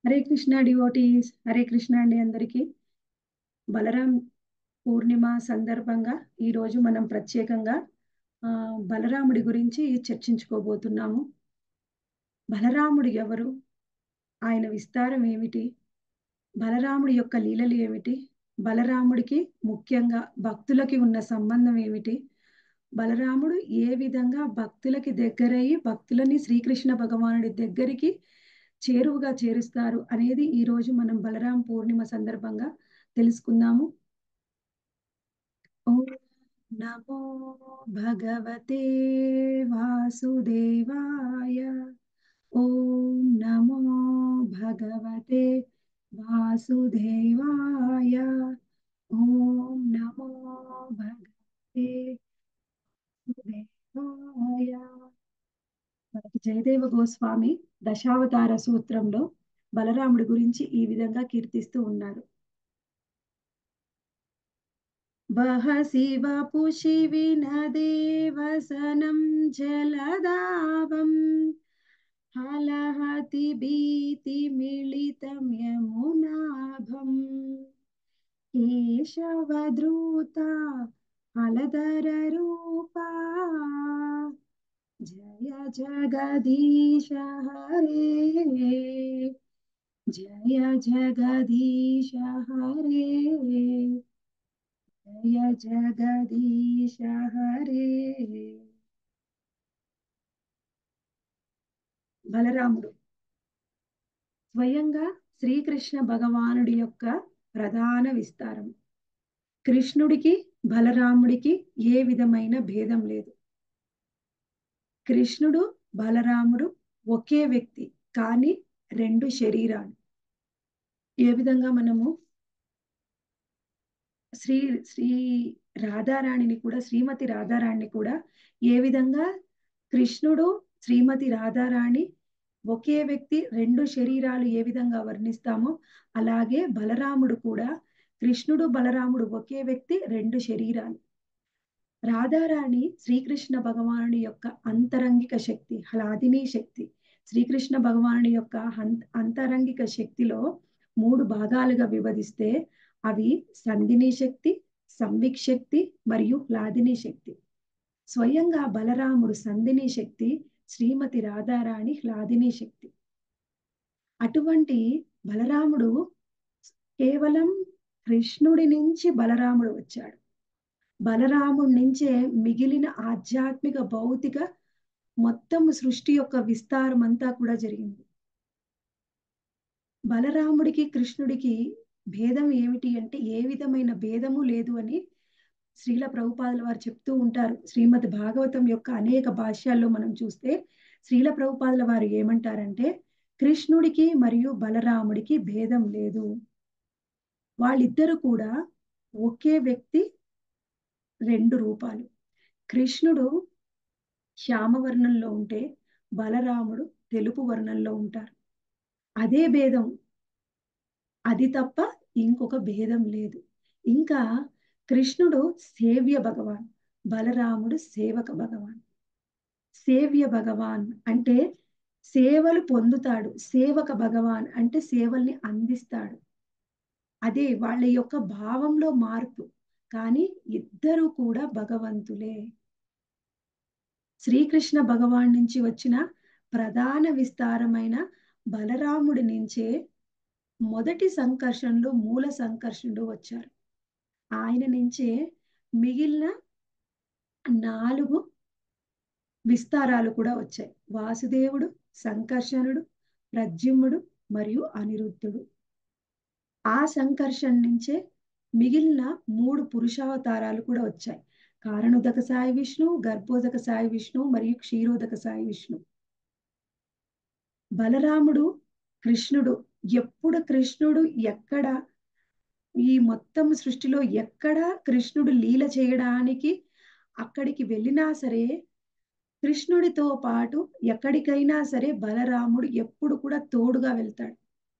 Hare Krishna devotees Hare Krishna అండి అందరికీ బలరాం పూర్ణిమ సందర్భంగా ఈరోజు మనం ప్రత్యేకంగా ఆ, బలరాముడి గురించి చర్చించుకోబోతున్నాము బలరాముడు ఎవరు ఆయన విస్తారం ఏమిటి బలరాముడి యొక్క లీలలు ఏమిటి బలరాముడికి ముఖ్యంగా భక్తులకి ఉన్న సంబంధం ఏమిటి బలరాముడు ఏ విధంగా భక్తులకి దగ్గరయ్యి భక్తులని శ్రీకృష్ణ భగవానుడి దగ్గరికి చేరువుగా చేరుస్తారు అనేది ఈ రోజు మనం బలరాం పూర్ణిమ సందర్భంగా తెలుసుకుందాము ఓం నమో భగవతే వాసుదేవాయ ఓం నమో భగవతే వాసుదేవాయ ఓం నమో భగవతే వాసుదేవాయ మనకి జయదేవ గోస్వామి దశావతార సూత్రంలో బలరాముడి గురించి ఈ విధంగా కీర్తిస్తూ ఉన్నారు వహసి వపుషి వినదేవసనం జలదావం హలహతి భీతి మిళితం యమునాభం కేశవద్రూత హలధర రూపా జయ జగదీశ హరే జయ జగదీశ హరే జయ జగదీశ హరే బలరాముడు స్వయంగా శ్రీకృష్ణ భగవానుడి యొక్క ప్రధాన విస్తారం కృష్ణుడికి బలరాముడికి ఏ విధమైన భేదం లేదు కృష్ణుడు బలరాముడు ఒకే వ్యక్తి కానీ రెండు శరీరాలు ఏ విధంగా మనము శ్రీ శ్రీ రాధారాణిని కూడా శ్రీమతి రాధారాణిని కూడా ఏ విధంగా కృష్ణుడు శ్రీమతి రాధారాణి ఒకే వ్యక్తి రెండు శరీరాలు ఏ విధంగా వర్ణిస్తామో అలాగే బలరాముడు కూడా కృష్ణుడు బలరాముడు ఒకే వ్యక్తి రెండు శరీరాలు రాధారాణి శ్రీకృష్ణ భగవానుని యొక్క అంతరంగిక శక్తి హలాదిని శక్తి శ్రీకృష్ణ భగవానుని యొక్క అంతరంగిక శక్తిలో మూడు భాగాలుగా విభజిస్తే అవి సంధిని శక్తి సంవిక్ శక్తి మరియు హ్లాదిని శక్తి స్వయంగా బలరాముడు సంధిని శక్తి శ్రీమతి రాధారాణి హ్లాదిని శక్తి అటువంటి బలరాముడు కేవలం కృష్ణుడి నుంచి బలరాముడు వచ్చాడు బలరాముడి నుంచే మిగిలిన ఆధ్యాత్మిక భౌతిక మొత్తం సృష్టి యొక్క విస్తారం అంతా కూడా జరిగింది బలరాముడికి కృష్ణుడికి భేదం ఏమిటి అంటే ఏ విధమైన భేదము లేదు అని శ్రీల ప్రభుపాదుల వారు చెప్తూ ఉంటారు శ్రీమద్ భాగవతం యొక్క అనేక భాష్యాల్లో మనం చూస్తే శ్రీల ప్రభుపాదుల వారు ఏమంటారంటే కృష్ణుడికి మరియు బలరాముడికి భేదం లేదు వాళ్ళిద్దరు కూడా ఒకే వ్యక్తి రెండు రూపాలు కృష్ణుడు శ్యామవర్ణంలో ఉంటే బలరాముడు తెలుపు వర్ణంలో ఉంటారు అదే భేదం అది తప్ప ఇంకొక భేదం లేదు ఇంకా కృష్ణుడు సేవ్య భగవాన్ బలరాముడు సేవక భగవాన్ సేవ్య భగవాన్ అంటే సేవలు పొందుతాడు సేవక భగవాన్ అంటే సేవల్ని అందిస్తాడు అదే వాళ్ళ యొక్క భావంలో మార్పు కానీ ఇద్దరు కూడా భగవంతులే శ్రీకృష్ణ భగవాన్ నుంచి వచ్చిన ప్రధాన విస్తారమైన బలరాముడి నుంచే మొదటి సంకర్షణలో మూల సంకర్షణుడు వచ్చారు ఆయన నుంచే మిగిలిన నాలుగు విస్తారాలు కూడా వచ్చాయి వాసుదేవుడు సంకర్షణుడు ప్రద్యుమ్నుడు మరియు అనిరుద్ధుడు ఆ సంకర్షణ నుంచే మిగిలిన మూడు పురుషావతారాలు కూడా వచ్చాయి కారణోదక సాయి విష్ణు గర్భోదక సాయి విష్ణు మరియు క్షీరోదక సాయి విష్ణు బలరాముడు కృష్ణుడు ఎప్పుడు కృష్ణుడు ఎక్కడ ఈ మొత్తం సృష్టిలో ఎక్కడ కృష్ణుడు లీల చేయడానికి అక్కడికి వెళ్ళినా సరే కృష్ణుడితో పాటు ఎక్కడికైనా సరే బలరాముడు ఎప్పుడు కూడా తోడుగా వెళ్తాడు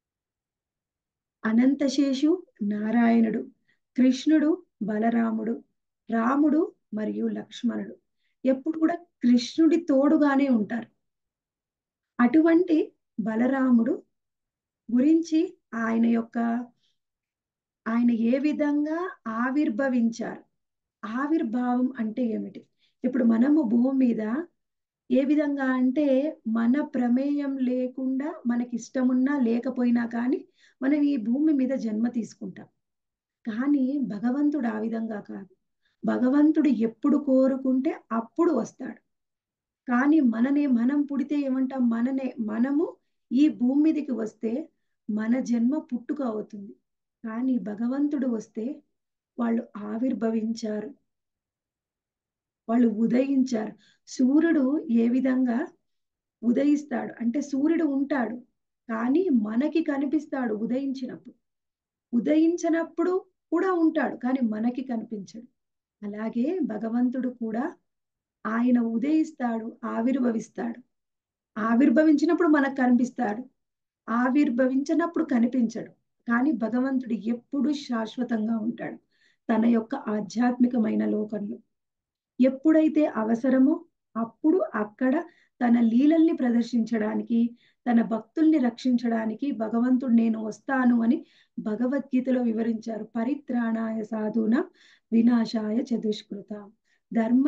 అనంతశేషు నారాయణుడు కృష్ణుడు బలరాముడు రాముడు మరియు లక్ష్మణుడు ఎప్పుడు కూడా కృష్ణుడి తోడుగానే ఉంటారు అటువంటి బలరాముడు గురించి ఆయన యొక్క ఆయన ఏ విధంగా ఆవిర్భవించారు ఆవిర్భావం అంటే ఏమిటి ఇప్పుడు మనము భూమి మీద ఏ విధంగా అంటే మన ప్రమేయం లేకుండా మనకి ఇష్టమున్నా లేకపోయినా కానీ మనం ఈ భూమి మీద జన్మ తీసుకుంటాం కానీ భగవంతుడు ఆ విధంగా కాదు భగవంతుడు ఎప్పుడు కోరుకుంటే అప్పుడు వస్తాడు కానీ మననే మనం పుడితే ఏమంటాం మననే మనము ఈ భూమి మీదకి వస్తే మన జన్మ పుట్టుక అవుతుంది కానీ భగవంతుడు వస్తే వాళ్ళు ఆవిర్భవించారు వాళ్ళు ఉదయించారు సూర్యుడు ఏ విధంగా ఉదయిస్తాడు అంటే సూర్యుడు ఉంటాడు కానీ మనకి కనిపిస్తాడు ఉదయించినప్పుడు ఉదయించినప్పుడు కూడా ఉంటాడు కానీ మనకి కనిపించడు అలాగే భగవంతుడు కూడా ఆయన ఉదయిస్తాడు ఆవిర్భవిస్తాడు ఆవిర్భవించినప్పుడు మనకు కనిపిస్తాడు ఆవిర్భవించినప్పుడు కనిపించడు కానీ భగవంతుడు ఎప్పుడు శాశ్వతంగా ఉంటాడు తన యొక్క ఆధ్యాత్మికమైన లోకంలో ఎప్పుడైతే అవసరమో అప్పుడు అక్కడ తన లీలల్ని ప్రదర్శించడానికి తన భక్తుల్ని రక్షించడానికి భగవంతుడు నేను వస్తాను అని భగవద్గీతలో వివరించారు పరిత్రాణాయ సాధున వినాశాయ చతుష్కృత ధర్మ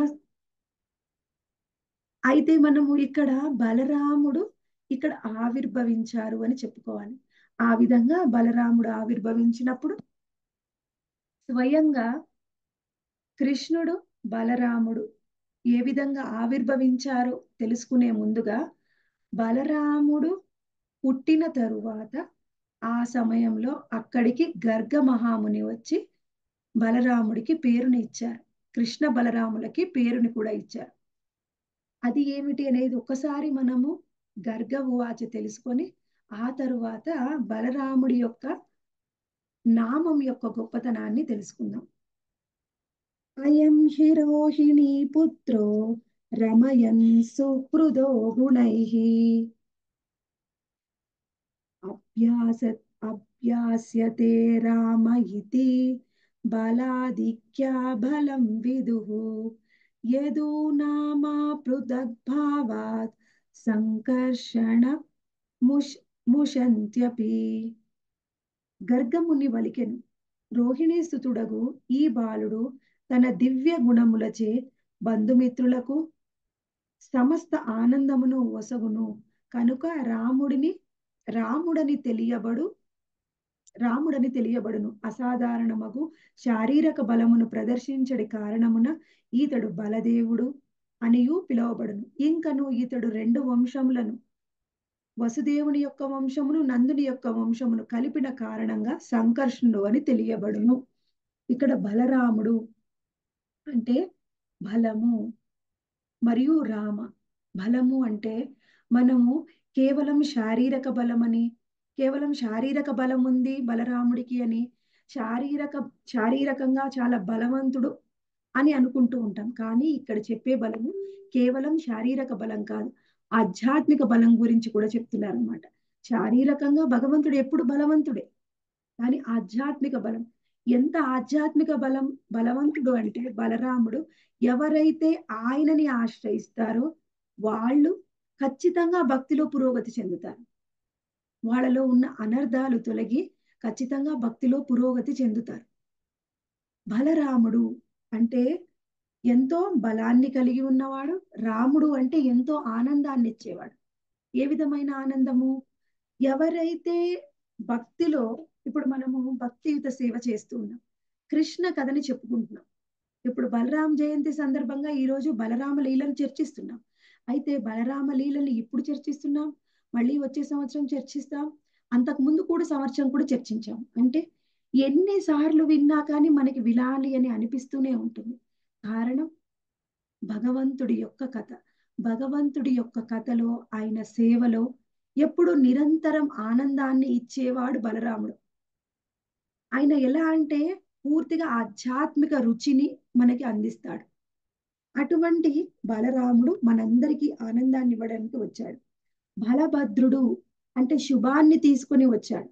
అయితే మనము ఇక్కడ బలరాముడు ఇక్కడ ఆవిర్భవించారు అని చెప్పుకోవాలి ఆ విధంగా బలరాముడు ఆవిర్భవించినప్పుడు స్వయంగా కృష్ణుడు బలరాముడు ఏ విధంగా ఆవిర్భవించారో తెలుసుకునే ముందుగా బలరాముడు పుట్టిన తరువాత ఆ సమయంలో అక్కడికి గర్గ మహాముని వచ్చి బలరాముడికి పేరుని ఇచ్చారు కృష్ణ బలరాములకి పేరుని కూడా ఇచ్చారు అది ఏమిటి అనేది ఒకసారి మనము గర్గ ఉవాచ తెలుసుకొని ఆ తరువాత బలరాముడి యొక్క నామం యొక్క గొప్పతనాన్ని తెలుసుకుందాం అయం హిరోహిణి పుత్రో రమయన్ సుహృదో గుణై అభ్యాస అభ్యాస్యతే రామ ఇతి బలాదిక్యా బలం విదుః యదూనామా పృథగ్భావాత్ సంకర్షణ ముష్ ముషంత్యపి గర్గముని వలికెను రోహిణీస్తుతుడగు ఈ బాలుడు తన దివ్య గుణములచే బంధుమిత్రులకు సమస్త ఆనందమును ఒసగును కనుక రాముడిని రాముడని తెలియబడు రాముడని తెలియబడును అసాధారణమగు శారీరక బలమును ప్రదర్శించడి కారణమున ఈతడు బలదేవుడు అనియు పిలువబడును ఇంకను ఈతడు రెండు వంశములను వసుదేవుని యొక్క వంశమును నందుని యొక్క వంశమును కలిపిన కారణంగా సంకర్షణుడు అని తెలియబడును ఇక్కడ బలరాముడు అంటే బలము మరియు రామ బలము అంటే మనము కేవలం శారీరక బలమని కేవలం శారీరక బలం ఉంది బలరాముడికి అని శారీరక శారీరకంగా చాలా బలవంతుడు అని అనుకుంటూ ఉంటాం కానీ ఇక్కడ చెప్పే బలము కేవలం శారీరక బలం కాదు ఆధ్యాత్మిక బలం గురించి కూడా చెప్తున్నారు అనమాట శారీరకంగా భగవంతుడు ఎప్పుడు బలవంతుడే కానీ ఆధ్యాత్మిక బలం ఎంత ఆధ్యాత్మిక బలం బలవంతుడు అంటే బలరాముడు ఎవరైతే ఆయనని ఆశ్రయిస్తారో వాళ్ళు ఖచ్చితంగా భక్తిలో పురోగతి చెందుతారు వాళ్ళలో ఉన్న అనర్థాలు తొలగి ఖచ్చితంగా భక్తిలో పురోగతి చెందుతారు బలరాముడు అంటే ఎంతో బలాన్ని కలిగి ఉన్నవాడు రాముడు అంటే ఎంతో ఆనందాన్ని ఇచ్చేవాడు ఏ విధమైన ఆనందము ఎవరైతే భక్తిలో ఇప్పుడు మనము భక్తియుత సేవ చేస్తూ ఉన్నాం కృష్ణ కథని చెప్పుకుంటున్నాం ఇప్పుడు బలరామ జయంతి సందర్భంగా ఈ రోజు బలరామ లీలను చర్చిస్తున్నాం అయితే బలరామ లీలని ఇప్పుడు చర్చిస్తున్నాం మళ్ళీ వచ్చే సంవత్సరం చర్చిస్తాం అంతకు ముందు కూడా సంవత్సరం కూడా చర్చించాం అంటే ఎన్నిసార్లు విన్నా కానీ మనకి వినాలి అని అనిపిస్తూనే ఉంటుంది కారణం భగవంతుడి యొక్క కథ భగవంతుడి యొక్క కథలో ఆయన సేవలో ఎప్పుడు నిరంతరం ఆనందాన్ని ఇచ్చేవాడు బలరాముడు ఆయన ఎలా అంటే పూర్తిగా ఆధ్యాత్మిక రుచిని మనకి అందిస్తాడు అటువంటి బలరాముడు మనందరికీ ఆనందాన్ని ఇవ్వడానికి వచ్చాడు బలభద్రుడు అంటే శుభాన్ని తీసుకొని వచ్చాడు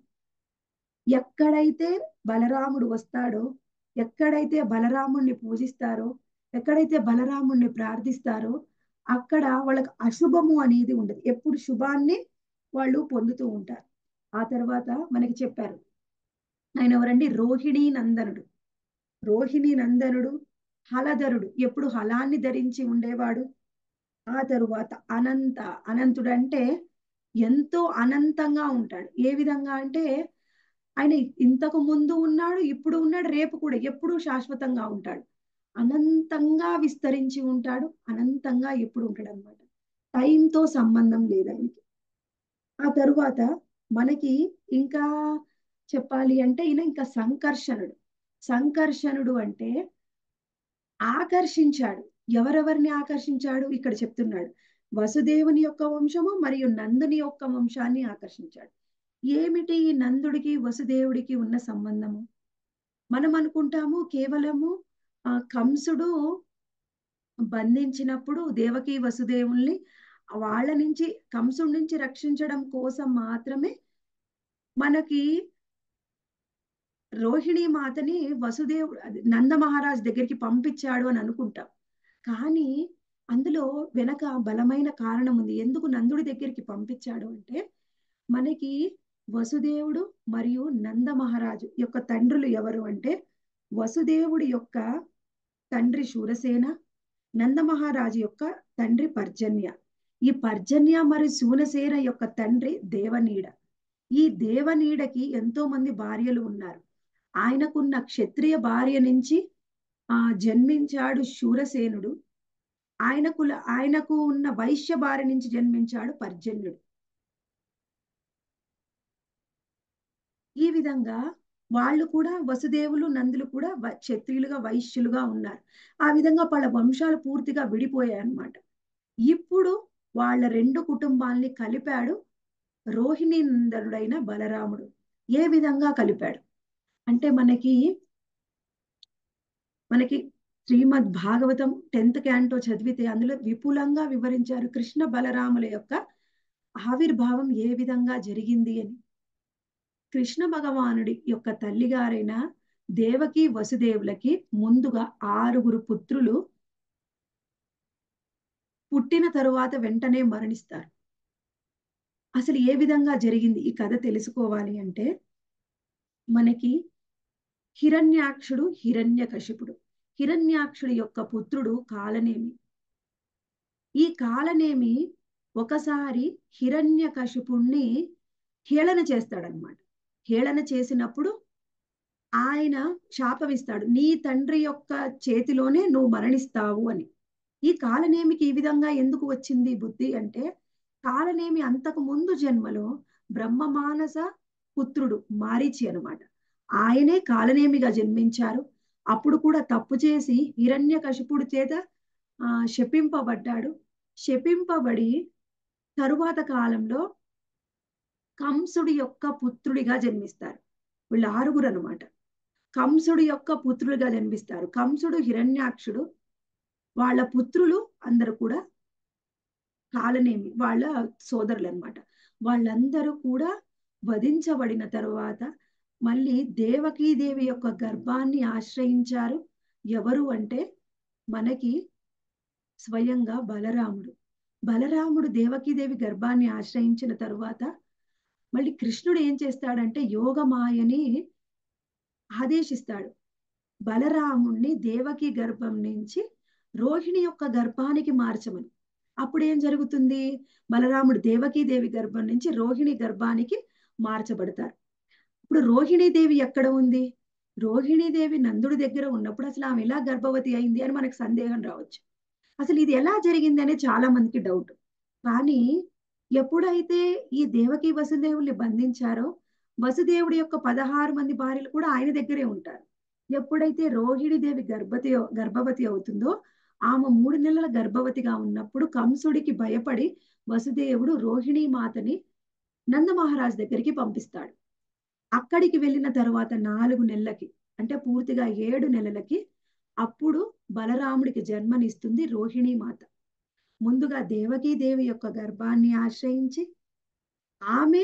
ఎక్కడైతే బలరాముడు వస్తాడో ఎక్కడైతే బలరాముడిని పూజిస్తారో ఎక్కడైతే బలరాముడిని ప్రార్థిస్తారో అక్కడ వాళ్ళకి అశుభము అనేది ఉండదు ఎప్పుడు శుభాన్ని వాళ్ళు పొందుతూ ఉంటారు ఆ తర్వాత మనకి చెప్పారు ఆయన ఎవరండి రోహిణీ నందనుడు రోహిణీ నందనుడు హలధరుడు ఎప్పుడు హలాన్ని ధరించి ఉండేవాడు ఆ తరువాత అనంత అనంతుడు అంటే ఎంతో అనంతంగా ఉంటాడు ఏ విధంగా అంటే ఆయన ఇంతకు ముందు ఉన్నాడు ఇప్పుడు ఉన్నాడు రేపు కూడా ఎప్పుడూ శాశ్వతంగా ఉంటాడు అనంతంగా విస్తరించి ఉంటాడు అనంతంగా ఎప్పుడు ఉంటాడు అనమాట టైంతో సంబంధం లేదు ఆయనకి ఆ తరువాత మనకి ఇంకా చెప్పాలి అంటే ఈయన ఇంకా సంకర్షణుడు సంకర్షణుడు అంటే ఆకర్షించాడు ఎవరెవరిని ఆకర్షించాడు ఇక్కడ చెప్తున్నాడు వసుదేవుని యొక్క వంశము మరియు నందుని యొక్క వంశాన్ని ఆకర్షించాడు ఏమిటి ఈ నందుడికి వసుదేవుడికి ఉన్న సంబంధము మనం అనుకుంటాము కేవలము ఆ కంసుడు బంధించినప్పుడు దేవకి వసుదేవుల్ని వాళ్ళ నుంచి కంసుడి నుంచి రక్షించడం కోసం మాత్రమే మనకి రోహిణి మాతని వసుదేవుడు నంద మహారాజ్ దగ్గరికి పంపించాడు అని అనుకుంటాం కానీ అందులో వెనక బలమైన కారణం ఉంది ఎందుకు నందుడి దగ్గరికి పంపించాడు అంటే మనకి వసుదేవుడు మరియు నంద మహారాజు యొక్క తండ్రులు ఎవరు అంటే వసుదేవుడి యొక్క తండ్రి శూరసేన నంద మహారాజు యొక్క తండ్రి పర్జన్య ఈ పర్జన్య మరియు శూరసేన యొక్క తండ్రి దేవనీడ ఈ దేవనీడకి ఎంతో మంది భార్యలు ఉన్నారు ఆయనకున్న క్షత్రియ భార్య నుంచి ఆ జన్మించాడు శూరసేనుడు ఆయనకు ఆయనకు ఉన్న వైశ్య భార్య నుంచి జన్మించాడు పర్జన్యుడు ఈ విధంగా వాళ్ళు కూడా వసుదేవులు నందులు కూడా క్షత్రియులుగా వైశ్యులుగా ఉన్నారు ఆ విధంగా వాళ్ళ వంశాలు పూర్తిగా విడిపోయాయి అన్నమాట ఇప్పుడు వాళ్ళ రెండు కుటుంబాల్ని కలిపాడు రోహిణి నందనుడైన బలరాముడు ఏ విధంగా కలిపాడు అంటే మనకి మనకి శ్రీమద్ భాగవతం టెన్త్ క్యాంటో చదివితే అందులో విపులంగా వివరించారు కృష్ణ బలరాముల యొక్క ఆవిర్భావం ఏ విధంగా జరిగింది అని కృష్ణ భగవానుడి యొక్క తల్లిగారైన దేవకి వసుదేవులకి ముందుగా ఆరుగురు పుత్రులు పుట్టిన తరువాత వెంటనే మరణిస్తారు అసలు ఏ విధంగా జరిగింది ఈ కథ తెలుసుకోవాలి అంటే మనకి హిరణ్యాక్షుడు హిరణ్యకశిపుడు హిరణ్యాక్షుడి యొక్క పుత్రుడు కాలనేమి ఈ కాలనేమి ఒకసారి హిరణ్యకశిపుణ్ణి హేళన చేస్తాడనమాట హేళన చేసినప్పుడు ఆయన శాపవిస్తాడు నీ తండ్రి యొక్క చేతిలోనే నువ్వు మరణిస్తావు అని ఈ కాలనేమికి ఈ విధంగా ఎందుకు వచ్చింది బుద్ధి అంటే కాలనేమి అంతకు ముందు జన్మలో బ్రహ్మ మానస పుత్రుడు మారీచి అనమాట ఆయనే కాలనేమిగా జన్మించారు అప్పుడు కూడా తప్పు చేసి హిరణ్య కశిపుడు చేత ఆ శపింపబడ్డాడు శపింపబడి తరువాత కాలంలో కంసుడి యొక్క పుత్రుడిగా జన్మిస్తారు వీళ్ళు ఆరుగురు అనమాట కంసుడి యొక్క పుత్రుడిగా జన్మిస్తారు కంసుడు హిరణ్యాక్షుడు వాళ్ళ పుత్రులు అందరూ కూడా కాలనేమి వాళ్ళ సోదరులు అనమాట వాళ్ళందరూ కూడా వధించబడిన తరువాత మళ్ళీ దేవకీదేవి యొక్క గర్భాన్ని ఆశ్రయించారు ఎవరు అంటే మనకి స్వయంగా బలరాముడు బలరాముడు దేవకీదేవి గర్భాన్ని ఆశ్రయించిన తరువాత మళ్ళీ కృష్ణుడు ఏం చేస్తాడంటే యోగమాయని ఆదేశిస్తాడు బలరాముణ్ణి దేవకి గర్భం నుంచి రోహిణి యొక్క గర్భానికి మార్చమని అప్పుడు ఏం జరుగుతుంది బలరాముడు దేవకీదేవి గర్భం నుంచి రోహిణి గర్భానికి మార్చబడతారు ఇప్పుడు రోహిణీదేవి ఎక్కడ ఉంది రోహిణీదేవి నందుడి దగ్గర ఉన్నప్పుడు అసలు ఆమె ఎలా గర్భవతి అయింది అని మనకు సందేహం రావచ్చు అసలు ఇది ఎలా జరిగింది అనే చాలా మందికి డౌట్ కానీ ఎప్పుడైతే ఈ దేవకి వసుదేవుల్ని బంధించారో వసుదేవుడి యొక్క పదహారు మంది భార్యలు కూడా ఆయన దగ్గరే ఉంటారు ఎప్పుడైతే రోహిణీదేవి గర్భవతి గర్భవతి అవుతుందో ఆమె మూడు నెలల గర్భవతిగా ఉన్నప్పుడు కంసుడికి భయపడి వసుదేవుడు రోహిణీ మాతని నందమహారాజ్ దగ్గరికి పంపిస్తాడు అక్కడికి వెళ్ళిన తర్వాత నాలుగు నెలలకి అంటే పూర్తిగా ఏడు నెలలకి అప్పుడు బలరాముడికి జన్మనిస్తుంది రోహిణీ మాత ముందుగా దేవకీదేవి యొక్క గర్భాన్ని ఆశ్రయించి ఆమె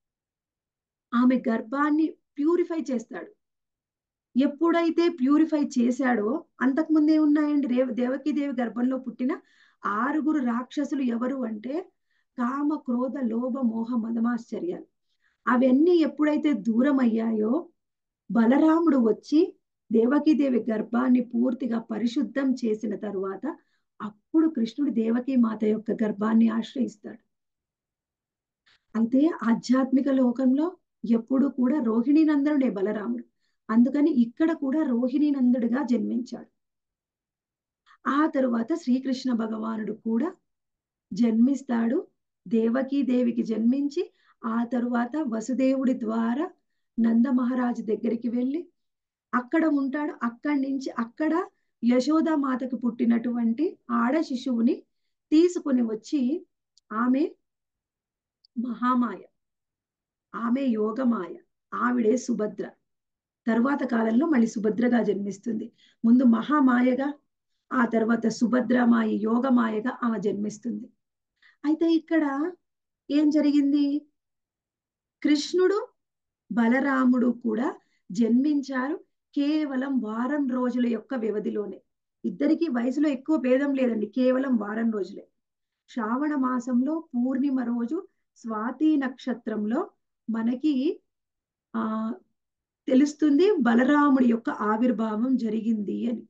ఆమె గర్భాన్ని ప్యూరిఫై చేస్తాడు ఎప్పుడైతే ప్యూరిఫై చేశాడో అంతకుముందే ఉన్నాయండి దేవ దేవకీదేవి గర్భంలో పుట్టిన ఆరుగురు రాక్షసులు ఎవరు అంటే కామ క్రోధ లోభ మోహ మదమాశ్చర్యాలు అవన్నీ ఎప్పుడైతే దూరం అయ్యాయో బలరాముడు వచ్చి దేవకీదేవి గర్భాన్ని పూర్తిగా పరిశుద్ధం చేసిన తరువాత అప్పుడు కృష్ణుడు దేవకీ మాత యొక్క గర్భాన్ని ఆశ్రయిస్తాడు అయితే ఆధ్యాత్మిక లోకంలో ఎప్పుడు కూడా రోహిణీ నందనుడే బలరాముడు అందుకని ఇక్కడ కూడా రోహిణీ నందుడిగా జన్మించాడు ఆ తరువాత శ్రీకృష్ణ భగవానుడు కూడా జన్మిస్తాడు దేవకీ దేవికి జన్మించి ఆ తరువాత వసుదేవుడి ద్వారా నంద మహారాజు దగ్గరికి వెళ్ళి అక్కడ ఉంటాడు అక్కడి నుంచి అక్కడ యశోద మాతకు పుట్టినటువంటి ఆడ శిశువుని తీసుకుని వచ్చి ఆమె మహామాయ ఆమె యోగమాయ ఆవిడే సుభద్ర తరువాత కాలంలో మళ్ళీ సుభద్రగా జన్మిస్తుంది ముందు మహామాయగా ఆ తర్వాత సుభద్రమాయి యోగమాయగా ఆమె జన్మిస్తుంది అయితే ఇక్కడ ఏం జరిగింది కృష్ణుడు బలరాముడు కూడా జన్మించారు కేవలం వారం రోజుల యొక్క వ్యవధిలోనే ఇద్దరికి వయసులో ఎక్కువ భేదం లేదండి కేవలం వారం రోజులే శ్రావణ మాసంలో పూర్ణిమ రోజు స్వాతి నక్షత్రంలో మనకి ఆ తెలుస్తుంది బలరాముడి యొక్క ఆవిర్భావం జరిగింది అని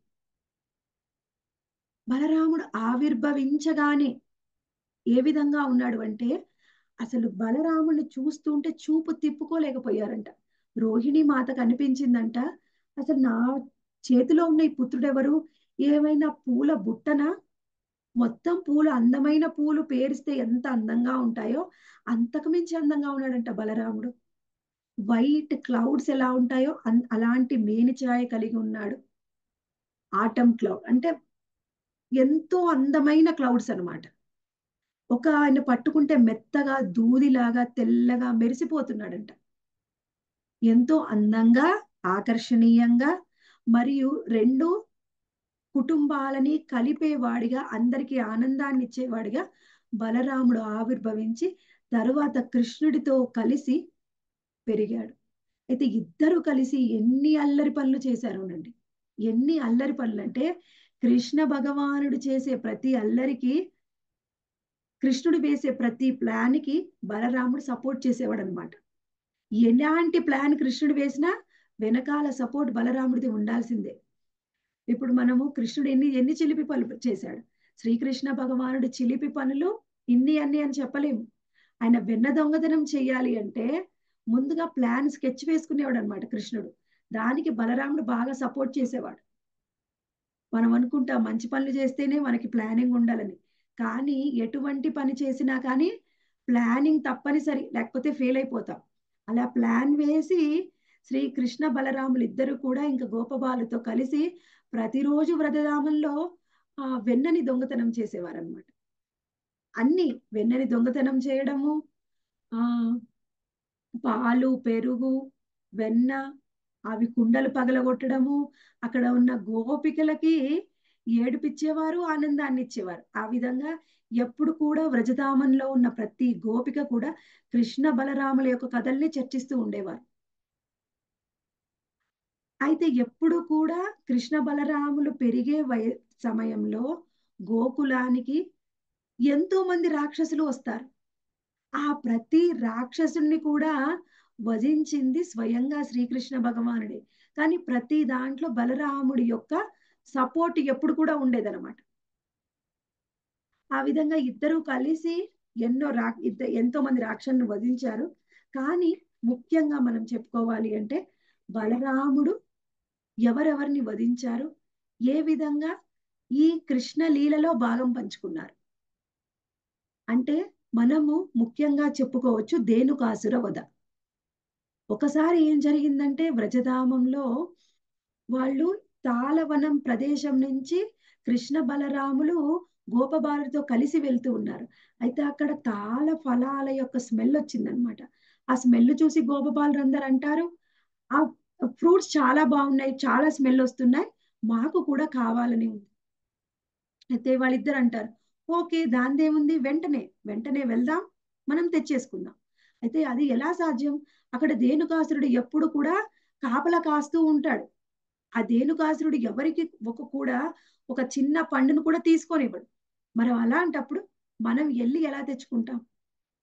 బలరాముడు ఆవిర్భవించగానే ఏ విధంగా ఉన్నాడు అంటే అసలు బలరాముడిని చూస్తుంటే చూపు తిప్పుకోలేకపోయారంట రోహిణి మాత కనిపించిందంట అసలు నా చేతిలో ఉన్న ఈ పుత్రుడెవరు ఏమైనా పూల బుట్టన మొత్తం పూలు అందమైన పూలు పేరిస్తే ఎంత అందంగా ఉంటాయో అంతకు మించి అందంగా ఉన్నాడంట బలరాముడు వైట్ క్లౌడ్స్ ఎలా ఉంటాయో అలాంటి మేనిఛాయ కలిగి ఉన్నాడు ఆటమ్ క్లౌడ్ అంటే ఎంతో అందమైన క్లౌడ్స్ అనమాట ఒక ఆయన పట్టుకుంటే మెత్తగా దూదిలాగా తెల్లగా మెరిసిపోతున్నాడంట ఎంతో అందంగా ఆకర్షణీయంగా మరియు రెండు కుటుంబాలని కలిపేవాడిగా అందరికీ ఆనందాన్ని ఇచ్చేవాడిగా బలరాముడు ఆవిర్భవించి తరువాత కృష్ణుడితో కలిసి పెరిగాడు అయితే ఇద్దరు కలిసి ఎన్ని అల్లరి పనులు చేశారోనండి ఎన్ని అల్లరి పనులు అంటే కృష్ణ భగవానుడు చేసే ప్రతి అల్లరికి కృష్ణుడు వేసే ప్రతి ప్లాన్కి బలరాముడు సపోర్ట్ చేసేవాడు అనమాట ఎలాంటి ప్లాన్ కృష్ణుడు వేసినా వెనకాల సపోర్ట్ బలరాముడిది ఉండాల్సిందే ఇప్పుడు మనము కృష్ణుడు ఎన్ని ఎన్ని చిలిపి పనులు చేశాడు శ్రీకృష్ణ భగవానుడు చిలిపి పనులు ఇన్ని అన్ని అని చెప్పలేము ఆయన వెన్న దొంగతనం చేయాలి అంటే ముందుగా ప్లాన్ స్కెచ్ వేసుకునేవాడు అనమాట కృష్ణుడు దానికి బలరాముడు బాగా సపోర్ట్ చేసేవాడు మనం అనుకుంటాం మంచి పనులు చేస్తేనే మనకి ప్లానింగ్ ఉండాలని కానీ ఎటువంటి పని చేసినా కానీ ప్లానింగ్ తప్పనిసరి లేకపోతే ఫెయిల్ అయిపోతాం అలా ప్లాన్ వేసి శ్రీ కృష్ణ బలరాములు ఇద్దరు కూడా ఇంకా గోపబాలుతో కలిసి ప్రతిరోజు వ్రతధామంలో ఆ వెన్నని దొంగతనం చేసేవారనమాట అన్ని వెన్నని దొంగతనం చేయడము ఆ పాలు పెరుగు వెన్న అవి కుండలు పగలగొట్టడము అక్కడ ఉన్న గోపికలకి ఏడిపిచ్చేవారు ఆనందాన్ని ఇచ్చేవారు ఆ విధంగా ఎప్పుడు కూడా వ్రజధామంలో ఉన్న ప్రతి గోపిక కూడా కృష్ణ బలరాముల యొక్క కథల్ని చర్చిస్తూ ఉండేవారు అయితే ఎప్పుడు కూడా కృష్ణ బలరాములు పెరిగే వయ సమయంలో గోకులానికి ఎంతో మంది రాక్షసులు వస్తారు ఆ ప్రతి రాక్షసుని కూడా వధించింది స్వయంగా శ్రీకృష్ణ భగవానుడే కానీ ప్రతి దాంట్లో బలరాముడి యొక్క సపోర్ట్ ఎప్పుడు కూడా ఉండేదన్నమాట ఆ విధంగా ఇద్దరు కలిసి ఎన్నో రా ఇద్ద ఎంతో మంది రాక్షసులను వధించారు కానీ ముఖ్యంగా మనం చెప్పుకోవాలి అంటే బలరాముడు ఎవరెవరిని వధించారు ఏ విధంగా ఈ కృష్ణ లీలలో భాగం పంచుకున్నారు అంటే మనము ముఖ్యంగా చెప్పుకోవచ్చు ధేనుకాసుర వధ ఒకసారి ఏం జరిగిందంటే వ్రజధామంలో వాళ్ళు తాళవనం ప్రదేశం నుంచి కృష్ణ బలరాములు గోపబాలుతో కలిసి వెళ్తూ ఉన్నారు అయితే అక్కడ తాళ ఫలాల యొక్క స్మెల్ వచ్చిందనమాట ఆ స్మెల్ చూసి గోపబాలు అందరు అంటారు ఆ ఫ్రూట్స్ చాలా బాగున్నాయి చాలా స్మెల్ వస్తున్నాయి మాకు కూడా కావాలని ఉంది అయితే వాళ్ళిద్దరు అంటారు ఓకే దానిదేముంది వెంటనే వెంటనే వెళ్దాం మనం తెచ్చేసుకుందాం అయితే అది ఎలా సాధ్యం అక్కడ ధేనుకాసురుడు ఎప్పుడు కూడా కాపలా కాస్తూ ఉంటాడు ఆ ధేనుకాసురుడు ఎవరికి ఒక కూడా ఒక చిన్న పండును కూడా తీసుకొనివ్వడు మరి అలాంటప్పుడు మనం వెళ్ళి ఎలా తెచ్చుకుంటాం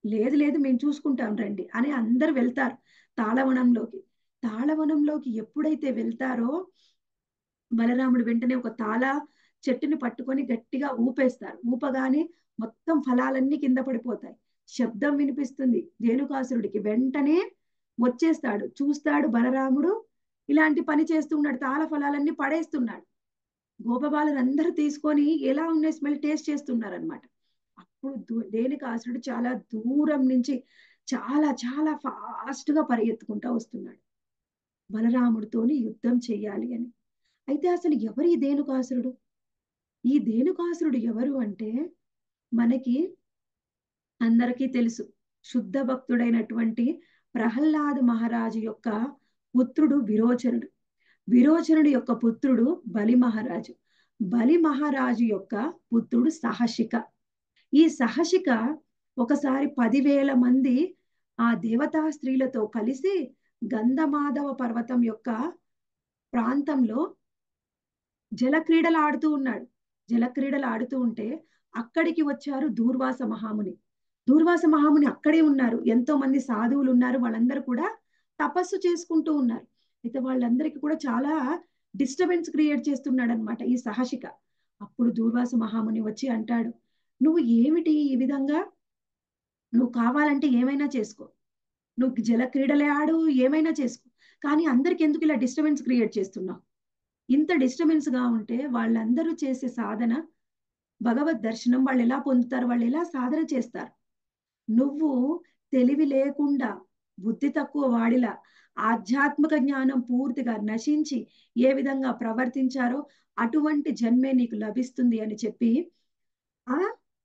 లేదు లేదు మేము చూసుకుంటాం రండి అని అందరు వెళ్తారు తాళవనంలోకి తాళవనంలోకి ఎప్పుడైతే వెళ్తారో బలరాముడు వెంటనే ఒక తాళ చెట్టుని పట్టుకొని గట్టిగా ఊపేస్తారు ఊపగానే మొత్తం ఫలాలన్నీ కింద పడిపోతాయి శబ్దం వినిపిస్తుంది రేణుకాసురుడికి వెంటనే వచ్చేస్తాడు చూస్తాడు బలరాముడు ఇలాంటి పని చేస్తున్నాడు తాళ ఫలాలన్నీ పడేస్తున్నాడు గోపబాలను అందరూ తీసుకొని ఎలా ఉన్నాయి స్మెల్ టేస్ట్ చేస్తున్నారు అనమాట అప్పుడు రేణుకాసురుడు చాలా దూరం నుంచి చాలా చాలా ఫాస్ట్ గా పరిగెత్తుకుంటా వస్తున్నాడు బలరాముడితోని యుద్ధం చెయ్యాలి అని అయితే అసలు ఎవరు ఈ ధేనుకాసురుడు ఈ ధేనుకాసురుడు ఎవరు అంటే మనకి అందరికీ తెలుసు శుద్ధ భక్తుడైనటువంటి ప్రహ్లాద మహారాజు యొక్క పుత్రుడు విరోచనుడు విరోచనుడి యొక్క పుత్రుడు బలి మహారాజు బలి మహారాజు యొక్క పుత్రుడు సహశిక ఈ సహశిక ఒకసారి పదివేల మంది ఆ దేవతా స్త్రీలతో కలిసి గంధమాధవ పర్వతం యొక్క ప్రాంతంలో జలక్రీడలు ఆడుతూ ఉన్నాడు జలక్రీడలు ఆడుతూ ఉంటే అక్కడికి వచ్చారు దూర్వాస మహాముని దూర్వాస మహాముని అక్కడే ఉన్నారు ఎంతో మంది సాధువులు ఉన్నారు వాళ్ళందరూ కూడా తపస్సు చేసుకుంటూ ఉన్నారు అయితే వాళ్ళందరికీ కూడా చాలా డిస్టర్బెన్స్ క్రియేట్ చేస్తున్నాడు అనమాట ఈ సహశిక అప్పుడు దూర్వాస మహాముని వచ్చి అంటాడు నువ్వు ఏమిటి ఈ విధంగా నువ్వు కావాలంటే ఏమైనా చేసుకో నువ్వు జల క్రీడలే ఆడు ఏమైనా చేసుకో కానీ అందరికి ఎందుకు ఇలా డిస్టర్బెన్స్ క్రియేట్ చేస్తున్నావు ఇంత డిస్టర్బెన్స్ గా ఉంటే వాళ్ళందరూ చేసే సాధన భగవద్ దర్శనం వాళ్ళు ఎలా పొందుతారు వాళ్ళు ఎలా సాధన చేస్తారు నువ్వు తెలివి లేకుండా బుద్ధి తక్కువ వాడిలా ఆధ్యాత్మిక జ్ఞానం పూర్తిగా నశించి ఏ విధంగా ప్రవర్తించారో అటువంటి జన్మే నీకు లభిస్తుంది అని చెప్పి ఆ